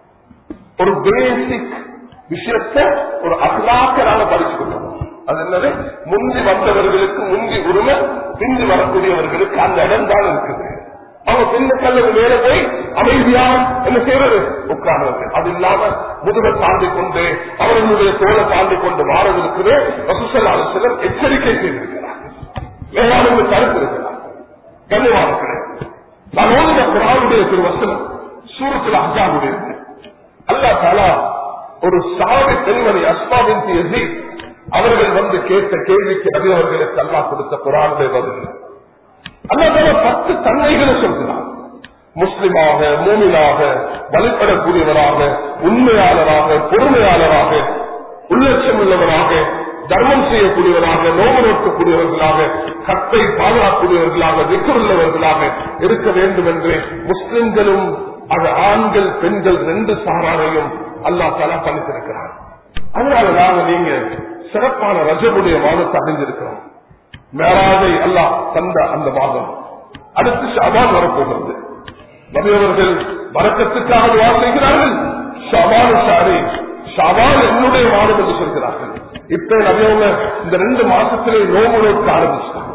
ஒரு பேசிக் விஷயத்தை ஒரு அகலாக்க நாங்க படிச்சுக்கணும் அது என்னது முந்தி வந்தவர்களுக்கு முந்தி உரிமை பிந்தி வரக்கூடியவர்களுக்கு அந்த இடம் தான் இருக்குது அவங்க பின்ன கல்லது மேல போய் அமைதியா என்ன செய்யறது உட்கார்றது அது இல்லாம முதுகை தாண்டி கொண்டு அவர்களுடைய தோலை தாண்டி கொண்டு மாறவிருக்குது வசுசலான சிலர் எச்சரிக்கை செய்திருக்கிறார் வேளாண்மை தடுப்பு இருக்கிறார் கண்ணியமான நான் ஓதின குரானுடைய திரு வசனம் சூரத்தில் அஜாவுடைய அல்லா தாலா ஒரு சாவி பெண்மணி அஸ்மாவின் எதி அவர்கள் வந்து கேட்ட கேள்விக்கு அது அவர்களுக்கு அல்லா கொடுத்த குரானுடைய பதில் அல்லா தாலா பத்து தன்மைகளை சொல்கிறார் முஸ்லிமாக மூமினாக வழிபடக்கூடியவராக உண்மையாளராக பொறுமையாளராக உள்ளட்சம் உள்ளவராக தர்மம் செய்யக்கூடியவராக நோவு நோக்கக்கூடியவர்களாக கத்தை பாதுகாக்கூடியவர்களாக விக்குள்ளவர்களாக இருக்க வேண்டும் என்று முஸ்லிம்களும் அது ஆண்கள் பெண்கள் ரெண்டு சாராரையும் அல்லா தலா பணித்திருக்கிறார் அதனால நாங்க நீங்க சிறப்பான ரஜபுடைய மாதத்தை அடைஞ்சிருக்கிறோம் மேலாதை அல்லாஹ் தந்த அந்த மாதம் அடுத்து ஷாபான் வரப்போகிறது நபியவர்கள் வரக்கத்துக்காக துவா செய்கிறார்கள் ஷபான் ஷாரி ஷபான் என்னுடைய மாதம் என்று சொல்கிறார்கள் இப்ப நபியவங்க இந்த ரெண்டு மாசத்திலே நோம்பு நோக்க ஆரம்பிச்சிட்டாங்க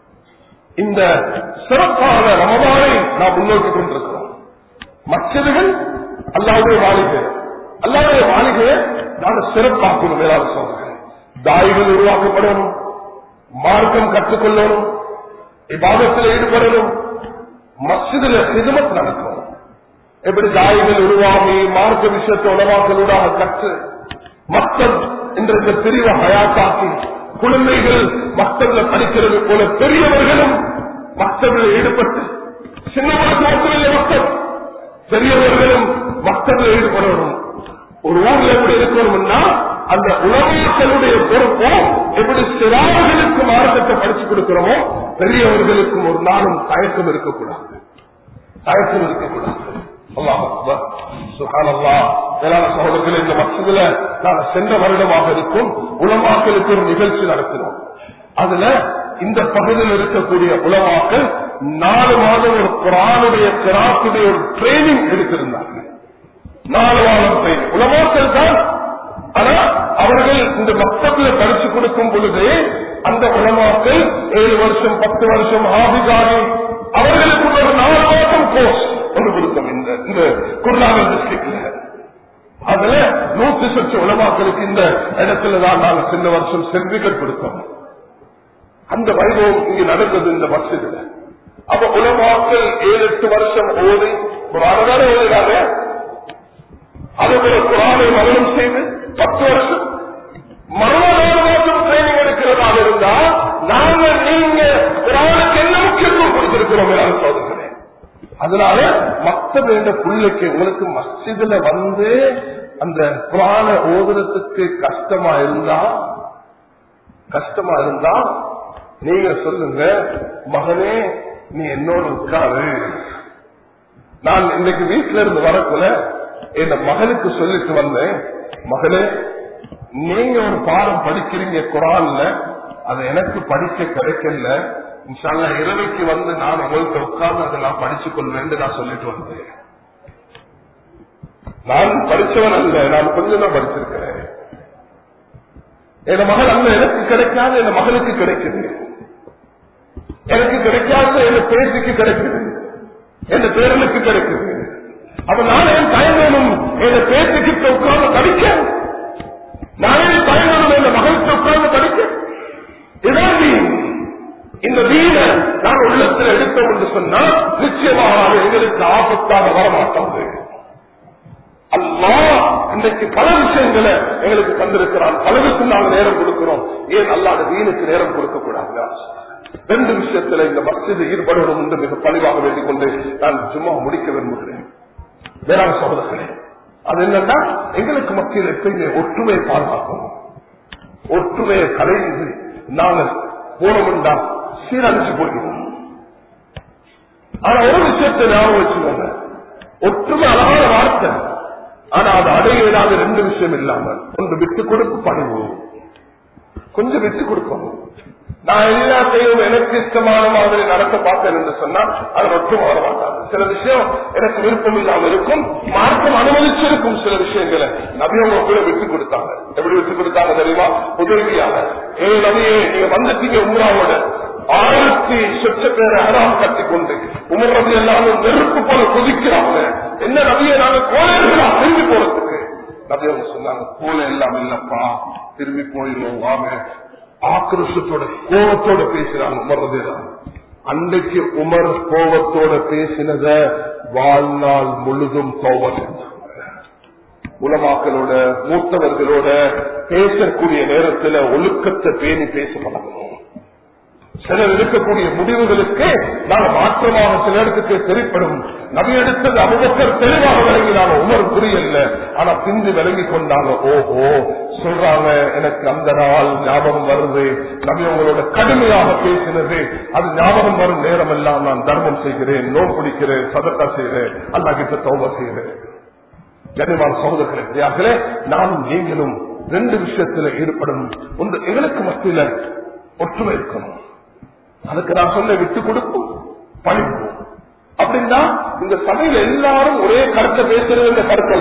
இந்த சிறப்பான ரமதானை நாம் முன்னோக்கி கொண்டிருக்கிறோம் மற்றதுகள் அல்லாவுடைய மாளிகை அல்லாவுடைய மாளிகையை நான் சிறப்பாக்கணும் மேலாக சொல்றேன் தாய்கள் உருவாக்கப்படணும் மார்க்கம் கற்றுக்கொள்ளணும் விவாதத்தில் ஈடுபடணும் மசிதில் சிதுமத் நடக்கும் எப்படி தாய்கள் உருவாகி மார்க்க விஷயத்தை உலவாக்களூடாக கற்று மக்கள் என்ற இந்த பிரிவை ஹயாத்தாக்கி குழந்தைகள் மக்கள் படிக்கிறது போல பெரியவர்களும் மக்களில் ஈடுபட்டு சின்ன மக்கள் மக்கள் பெரியவர்களும் மக்கள் ஈடுபடணும் ஒரு ஊர்ல எப்படி இருக்கணும்னா அந்த உலகங்களுடைய பொறுப்பும் எப்படி சிறார்களுக்கு மார்க்கத்தை படிச்சு கொடுக்கிறோமோ பெரியவர்களுக்கும் ஒரு நாளும் தயக்கம் இருக்கக்கூடாது தயக்கம் இருக்கக்கூடாது சகோதரர்கள் இந்த மசத்துல நாங்கள் சென்ற வருடமாக இருக்கும் உலமாக்களுக்கு ஒரு நிகழ்ச்சி நடத்தினோம் அதுல இந்த பகுதியில் இருக்கக்கூடிய உலமாக்கள் நாலு மாதம் ஒரு குரானுடைய கிராத்துடைய ஒரு ட்ரைனிங் எடுத்திருந்தார்கள் நாலு மாதம் ட்ரைனிங் உலமாக்கள் தான் ஆனா அவர்கள் இந்த மக்தத்தில் படிச்சு கொடுக்கும் பொழுது அந்த உலமாக்கள் ஏழு வருஷம் பத்து வருஷம் ஆபிகாரி அவர்களுக்கு ஒரு நாலு மாதம் கோர்ஸ் ஒன்று கொடுத்தோம் இந்த இந்த குருநாக டிஸ்ட்ரிக்ட்ல அதுல நூத்தி சொச்ச உலமாக்களுக்கு இந்த இடத்துல தான் நாங்கள் சின்ன வருஷம் சர்டிபிகேட் கொடுத்தோம் அந்த வைபவம் இங்கு நடந்தது இந்த மசிதில் அப்ப உலமாக்கள் ஏழு எட்டு வருஷம் ஓடி குரானதான ஓடுறாங்க அதுபோல குரானை மரணம் செய்து பத்து வருஷம் மரண மாதம் ட்ரைனிங் எடுக்கிறதாக இருந்தா நாங்க நீங்க அதனால மத்த வேண்ட பிள்ளைக்கு உங்களுக்கு மஸ்ஜிதுல வந்து அந்த புராண ஓதுறதுக்கு கஷ்டமா இருந்தா கஷ்டமா இருந்தா நீங்க சொல்லுங்க மகனே நீ என்னோட உட்காரு நான் இன்னைக்கு வீட்டுல இருந்து வரக்குள்ள என் மகனுக்கு சொல்லிட்டு வந்தேன் மகனே நீங்க ஒரு பாடம் படிக்கிறீங்க குரான்ல அது எனக்கு படிக்க கிடைக்கல இன்ஷால்லா இரவைக்கு வந்து நான் உங்கள்கிட்ட உட்கார்ந்து அதை நான் படிச்சுக் கொள்வேன் நான் சொல்லிட்டு வந்தேன் நான் படிச்சவன் அல்ல நான் கொஞ்சம் தான் படிச்சிருக்கிறேன் என் மகள் அல்ல எனக்கு கிடைக்காத என் மகளுக்கு கிடைக்குது எனக்கு கிடைக்காத என் பேச்சுக்கு கிடைக்குது என் பேரனுக்கு கிடைக்குது அப்ப நானே தயங்கணும் என் பேச்சுக்கிட்ட உட்கார்ந்து படிக்க நானே தயங்கணும் என் மகளுக்கு உட்கார்ந்து படிக்க இதான் தீன். இந்த வீண நான் உள்ளத்தில் எடுத்தோம் என்று சொன்னால் நிச்சயமாக அது எங்களுக்கு ஆபத்தாக வரமாட்டாது அல்லா இன்றைக்கு பல விஷயங்களை எங்களுக்கு தந்திருக்கிறான் பலருக்கு நாங்கள் நேரம் கொடுக்கிறோம் ஏன் அல்லாத வீணுக்கு நேரம் கொடுக்க கூடாது ரெண்டு விஷயத்துல இந்த மசித ஈடுபடணும் என்று மிக பணிவாக வேண்டிக் கொண்டு நான் சும்மா முடிக்க விரும்புகிறேன் வேளாண் சகோதரர்களே அது என்னன்னா எங்களுக்கு மத்தியில் எப்பயுமே ஒற்றுமையை பாதுகாக்கணும் ஒற்றுமையை கலைந்து நாங்கள் போனோம்டா சீரழிச்சு போயிடுவோம் ஆனா ஒரு விஷயத்தை ஞாபகம் வச்சுக்கோங்க ஒற்றுமை அழகான வார்த்தை ஆனா அது அடைய இயலாத ரெண்டு விஷயம் இல்லாம ஒன்று விட்டு கொடுப்பு பணிவு கொஞ்சம் விட்டு கொடுக்கணும் நான் எல்லாத்தையும் எனக்கு இஷ்டமான மாதிரி நடத்த பார்த்தேன் என்று சொன்னால் அது ஒற்றுமை வர மாட்டாங்க சில விஷயம் எனக்கு விருப்பம் இல்லாம இருக்கும் மார்க்கம் அனுமதிச்சிருக்கும் சில விஷயங்களை நபியவங்க கூட விட்டு கொடுத்தாங்க எப்படி விட்டு கொடுத்தாங்க தெரியுமா உதவியாக ஏ நபியே நீங்க வந்துட்டீங்க உம்ராவோட ஆயிரத்தி சொச்ச பேரை அறாம் கட்டி கொண்டு உமர் ரவி எல்லாரும் நெருப்பு போல கொதிக்கிறாங்க என்ன நபியை நாங்க கோயில்களா திரும்பி போறதுக்கு நபி அவங்க சொன்னாங்க கோலை எல்லாம் இல்லப்பா திரும்பி போயிடும் வாங்க ஆக்ரோஷத்தோட கோபத்தோட பேசுறாங்க உமர் ரவி அன்றைக்கு உமர் கோபத்தோட பேசினத வாழ்நாள் முழுதும் கோபம் உலமாக்களோட மூத்தவர்களோட பேசக்கூடிய நேரத்துல ஒழுக்கத்தை பேணி பேச பழகணும் சிலர் இருக்கக்கூடிய முடிவுகளுக்கு நாங்கள் மாற்றமாக சில இடத்துக்கு தெரிப்படும் நபி எடுத்தது அபுபக்கர் தெளிவாக விளங்கினாங்க உமர் புரியல ஆனா பிந்து விளங்கி கொண்டாங்க ஓஹோ சொல்றாங்க எனக்கு அந்த நாள் ஞாபகம் வருது நபி உங்களோட கடுமையாக பேசினது அது ஞாபகம் வரும் நேரம் எல்லாம் நான் தர்மம் செய்கிறேன் நோ பிடிக்கிறேன் சதக்கா செய்கிறேன் அல்லா கிட்ட தௌப செய்கிறேன் கனிவான சகோதரர்களே நானும் நீங்களும் ரெண்டு விஷயத்துல ஈடுபடணும் ஒன்று எங்களுக்கு மத்தியில ஒற்றுமை இருக்கணும் அதுக்கு நான் சொல்ல விட்டு கொடுப்போம் பணிப்போம் அப்படின்னா இந்த சபையில எல்லாரும் ஒரே கருத்தை பேசுறது இந்த கருத்தல்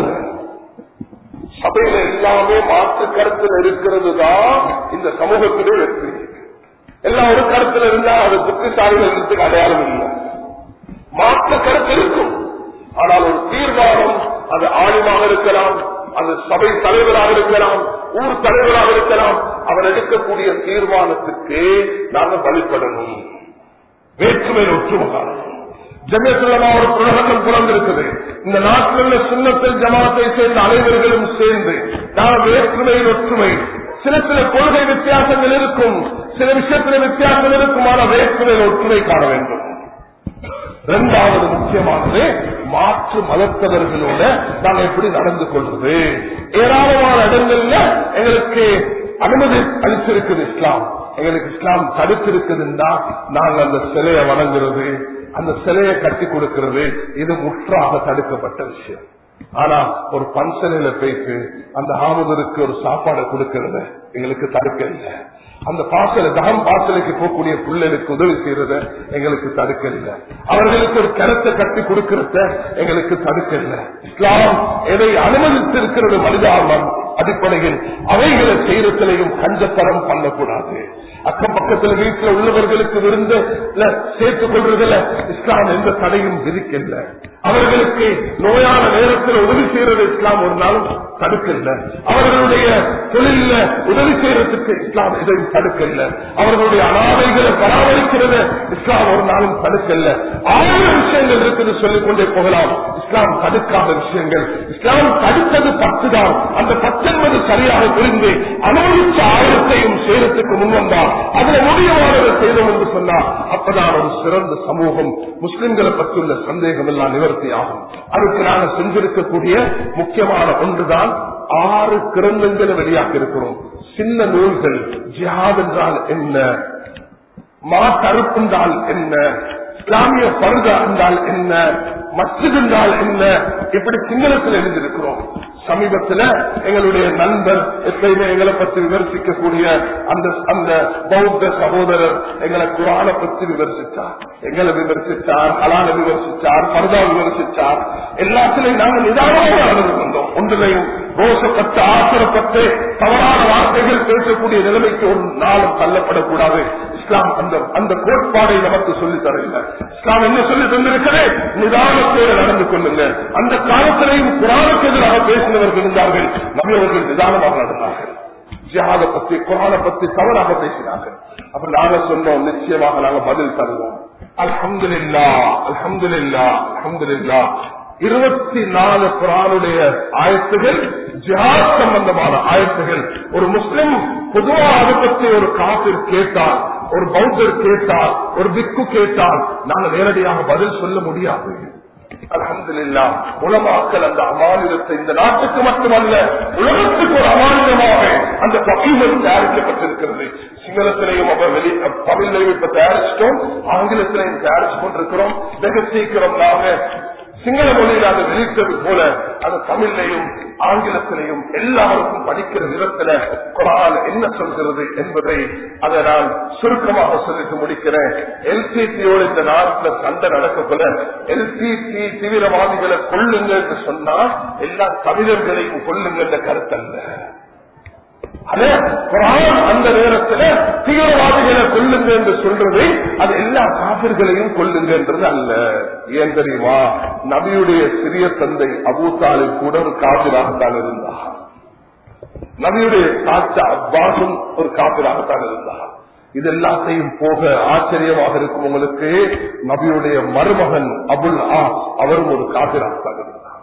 சபையில எல்லாமே மாற்று கருத்துல இருக்கிறது தான் இந்த சமூகத்திலே வெற்றி எல்லாம் ஒரு கருத்துல இருந்தா அது புத்திசாலிகள் இருக்கிறதுக்கு அடையாளம் இல்லை மாற்று கருத்து இருக்கும் ஆனால் ஒரு தீர்மானம் அது ஆளுமாக இருக்கலாம் அது சபை தலைவராக இருக்கலாம் ஊர் தலைவராக இருக்கலாம் அவர் எடுக்கக்கூடிய தீர்மானத்துக்கு நாங்கள் வழிபடணும் வேற்றுமையில் ஒற்றுமை காரணம் ஜமியத்துலமா ஒரு புலகங்கள் புலந்திருக்குது இந்த நாட்டில் உள்ள சுண்ணத்தில் ஜமாத்தை சேர்ந்த அனைவர்களும் சேர்ந்து நான் வேற்றுமையில் ஒற்றுமை சில சில கொள்கை வித்தியாசங்கள் இருக்கும் சில விஷயத்தில் வித்தியாசங்கள் இருக்கும் ஆனால் வேற்றுமையில் ஒற்றுமை காண வேண்டும் இரண்டாவது முக்கியமானது மாற்று மதத்தவர்களோட நாங்கள் எப்படி நடந்து கொள்வது ஏராளமான இடங்கள்ல எங்களுக்கு அனுமதி அளிச்சிருக்குது இஸ்லாம் எங்களுக்கு இஸ்லாம் தடுத்திருக்குதுன்னா நாங்கள் அந்த சிலையை வணங்குறது அந்த சிலையை கட்டி கொடுக்கிறது இது முற்றாக தடுக்கப்பட்ட விஷயம் ஆனா ஒரு பன்சனையில போயிட்டு அந்த ஆமுதருக்கு ஒரு சாப்பாடு கொடுக்கறத எங்களுக்கு தடுக்க இல்லை அந்த பாசல தகம் பாசலைக்கு போகக்கூடிய பிள்ளைகளுக்கு உதவி செய்யறத எங்களுக்கு தடுக்க இல்லை அவர்களுக்கு ஒரு கிணத்தை கட்டி கொடுக்கறத எங்களுக்கு தடுக்க இல்லை இஸ்லாம் எதை அனுமதித்திருக்கிறது மனிதாபம் அடிப்படையில் அவைகளை செய்யறதுலையும் கஞ்சத்தரம் பண்ணக்கூடாது அக்கம் பக்கத்தில் வீட்டில் உள்ளவர்களுக்கு விருந்து சேர்த்துக் கொள்றதுல இஸ்லாம் எந்த தடையும் விதிக்கல அவர்களுக்கு நோயான நேரத்தில் உதவி செய்யறது இஸ்லாம் ஒரு நாளும் தடுக்கல அவர்களுடைய தொழில உதவி செய்யறதுக்கு இஸ்லாம் எதையும் தடுக்கல அவர்களுடைய அனாதைகளை பராமரிக்கிறது இஸ்லாம் ஒரு நாளும் தடுக்கல ஆயிரம் விஷயங்கள் இருக்குது சொல்லிக் கொண்டே போகலாம் இஸ்லாம் தடுக்காத விஷயங்கள் இஸ்லாம் தடுத்தது பத்து தான் அந்த பத்தொன்பது சரியாக புரிந்து அனுபவிச்ச ஆயிரத்தையும் செய்யறதுக்கு முன் வந்தால் அதுல முடியவானதை செய்தோம் என்று சொன்னால் அப்பதான் ஒரு சிறந்த சமூகம் முஸ்லிம்களை பற்றியுள்ள சந்தேகம் எல்லாம் நிவர்த்தி ஆகும் அதுக்கு நாங்கள் செஞ்சிருக்கக்கூடிய முக்கியமான ஒன்றுதான் ஆறு கிரந்தங்களை வெளியாக்கி இருக்கிறோம் சின்ன நூல்கள் ஜிஹாத் என்றால் என்ன மாட்டறுப்பு என்றால் என்ன இஸ்லாமிய பருதா என்றால் என்ன மஸ்ஜித் என்றால் என்ன இப்படி சிங்களத்தில் எழுந்திருக்கிறோம் சமீபத்தில் எங்களுடைய நண்பர் எப்பயுமே எங்களை பற்றி விமர்சிக்கக்கூடிய அந்த அந்த பௌத்த சகோதரர் எங்களை குரானை பற்றி விமர்சித்தார் எங்களை விமர்சித்தார் அலான விமர்சித்தார் பரதா விமர்சித்தார் எல்லாத்திலையும் நாங்கள் நிதானமாக நடந்து வந்தோம் ஒன்றிலையும் ரோஷப்பட்டு ஆசிரப்பட்டு தவறான வார்த்தைகள் பேசக்கூடிய நிலைமைக்கு ஒரு நாளும் தள்ளப்படக்கூடாது இஸ்லாம் அந்த அந்த கோட்பாடை நமக்கு சொல்லி தரவில்லை இஸ்லாம் என்ன சொல்லி தந்திருக்கிறேன் நிதானத்தோடு நடந்து கொள்ளுங்க அந்த காலத்திலையும் குரானுக்கு எதிராக பேசினவர்கள் இருந்தார்கள் நபியவர்கள் நிதானமாக நடந்தார்கள் ஜிஹாத பத்தி குரானை பத்தி தவறாக பேசினார்கள் அப்ப நாங்க சொன்னோம் நிச்சயமாக நாங்க பதில் தருவோம் அல்ஹம்துலில்லா அல்ஹம்துலில்லா அல்ஹம்துலில்லா இருபத்தி நாலு குரானுடைய ஆயத்துகள் ஜிஹாத் சம்பந்தமான ஆயத்துகள் ஒரு முஸ்லிம் பொதுவாக அதை பற்றி ஒரு காப்பில் கேட்டால் ஒரு பௌத்தர் கேட்டால் ஒரு பிக்கு கேட்டால் நாங்கள் நேரடியாக பதில் சொல்ல முடியாது அலமதுல்லா உலமாக்கள் அந்த அமானிதத்தை இந்த நாட்டுக்கு மட்டுமல்ல உலகத்துக்கு ஒரு அமானிதமாக அந்த பகைகள் தயாரிக்கப்பட்டிருக்கிறது சிங்களத்திலையும் அவர் வெளி தமிழ்லையும் இப்ப தயாரிச்சிட்டோம் ஆங்கிலத்திலையும் தயாரிச்சு கொண்டிருக்கிறோம் வெகு சீக்கிரம் நாங்க சிங்கள மொழியில் அதை வெளியிட்டது போல அது தமிழ்லையும் ஆங்கிலத்திலையும் எல்லாருக்கும் படிக்கிற விதத்துல குரான் என்ன சொல்கிறது என்பதை அதை நான் சுருக்கமாக சொல்லிட்டு முடிக்கிறேன் எல்சிடியோடு இந்த நாட்டில் சண்டை நடக்கக்குள்ள எல்சிடி தீவிரவாதிகளை கொள்ளுங்க என்று சொன்னா எல்லா தமிழர்களையும் கொள்ளுங்க என்ற கருத்தல்ல அது குரான் அந்த நேரத்தில் தீவிரவாதிகளை கொல்லுங்க என்று சொல்றது அது எல்லா காபிர்களையும் கொல்லுங்க என்றது அல்ல ஏன் தெரியுமா நபியுடைய சிறிய தந்தை அபூத்தாலில் கூட ஒரு காபிராகத்தான் இருந்தார் நபியுடைய தாத்தா அப்பாசும் ஒரு காபிராகத்தான் இருந்தார் இது எல்லாத்தையும் போக ஆச்சரியமாக இருக்கும் உங்களுக்கு நபியுடைய மருமகன் அபுல் ஆ அவரும் ஒரு காபிராகத்தான் இருந்தார்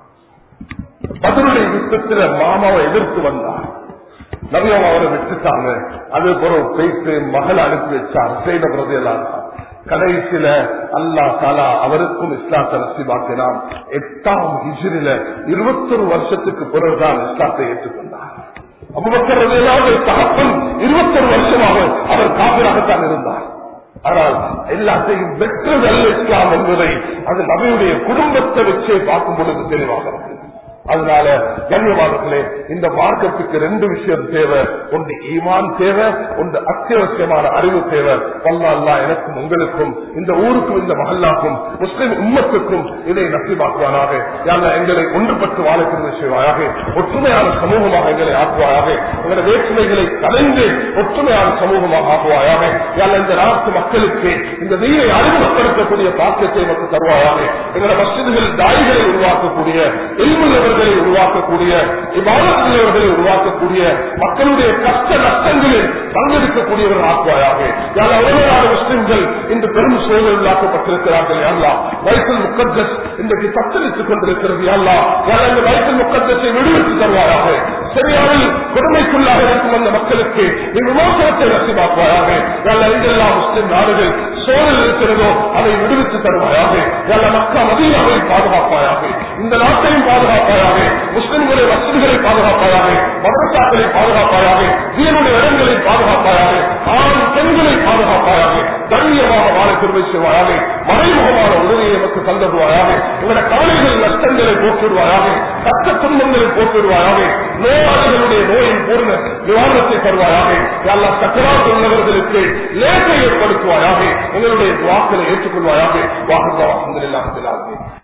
பதிலுடைய யுத்தத்தில் மாமாவை எதிர்த்து வந்தார் நபியம் அவரை விட்டுட்டாங்க அது பிறகு போயிட்டு மகள் அனுப்பி வச்சார் செய்த பிரதையெல்லாம் கடைசியில அல்லா தாலா அவருக்கும் இஸ்லாத்தை நசிபாக்கினான் எட்டாம் ஹிஜிரில இருபத்தொரு வருஷத்துக்கு பிறகுதான் இஸ்லாத்தை ஏற்றுக்கொண்டார் அபுபக்கர் தகப்பன் இருபத்தொரு வருஷமாக அவர் காப்பிராகத்தான் இருந்தார் ஆனால் எல்லாத்தையும் வெற்றது அல்ல இஸ்லாம் என்பதை அது நபியுடைய குடும்பத்தை வச்சே பார்க்கும் பொழுது தெளிவாக இருக்கு அதனால கண்ணியமானங்களே இந்த மார்க்கத்துக்கு ரெண்டு விஷயம் தேவை ஒன்று ஈமான் தேவை ஒன்று அத்தியாவசியமான அறிவு தேவை வல்லா எனக்கும் உங்களுக்கும் இந்த ஊருக்கும் இந்த மகல்லாக்கும் முஸ்லிம் உம்மத்துக்கும் இதை நசிவாக்குவானாக யாரா எங்களை ஒன்றுபட்டு வாழக்கூடிய செய்வாயாக ஒற்றுமையான சமூகமாக எங்களை ஆக்குவாயாக எங்களுடைய வேற்றுமைகளை கலைந்து ஒற்றுமையான சமூகமாக ஆக்குவாயாக யாரா இந்த நாட்டு மக்களுக்கு இந்த நீரை அறிமுகப்படுத்தக்கூடிய பாக்கியத்தை நமக்கு தருவாயாக எங்களுடைய மசிதிகளில் தாய்களை உருவாக்கக்கூடிய எல்முள்ளவர்களை உருவாக்கக்கூடிய இவ்வாதத்தினர்களை உருவாக்கக்கூடிய மக்களுடைய கஷ்ட நஷ்டங்களில் பங்கெடுக்கக்கூடியவர்கள் ஆக்குவாயாக யாரா உலகநாடு முஸ்லிம்கள் இன்று பெரும் சோதனை உள்ளாக்கப்பட்டிருக்கிறார்கள் யாரா வயசில் முக்கத்தஸ் இன்றைக்கு தத்தளித்துக் கொண்டிருக்கிறது யாரா யாரா இந்த வயசில் முக்கத்தஸை விடுவித்து தருவாயாக சரியாவில் கொடுமைக்குள்ளாக இருக்கும் அந்த மக்களுக்கு நீ விமோசனத்தை ரசிமாக்குவாயாக யாரா எங்கெல்லாம் முஸ்லிம் நாடுகள் சோழல் இருக்கிறதோ அதை விடுவித்து தருவாயாக யாரா மக்கா மதீனாவை பாதுகாப்பாயாக இந்த நாட்டையும் பாதுகாப்பாயாக முஸ்லிம்களுடைய வசதிகளை பாதுகாப்பாயாக மதரசாக்களை பாதுகாப்பாயாக வீரனுடைய இடங்களை பாதுகாப்பாயாக ஆண் பெண்களை பாதுகாப்பாயாக தைரியமாக வாழ திருவை செய்வாயாக மறைமுகமான உதவியை நமக்கு தந்தருவாயாக எங்களுடைய கவலைகள் நஷ்டங்களை போக்கிடுவாயாக கஷ்ட துன்பங்களை போக்கிடுவாயாக நோயாளிகளுடைய நோயின் பூர்ண நிவாரணத்தை தருவாயாக எல்லா சக்கராக உள்ளவர்களுக்கு லேசை ஏற்படுத்துவாயாக எங்களுடைய வாக்களை ஏற்றுக்கொள்வாயாக வாக்குதான்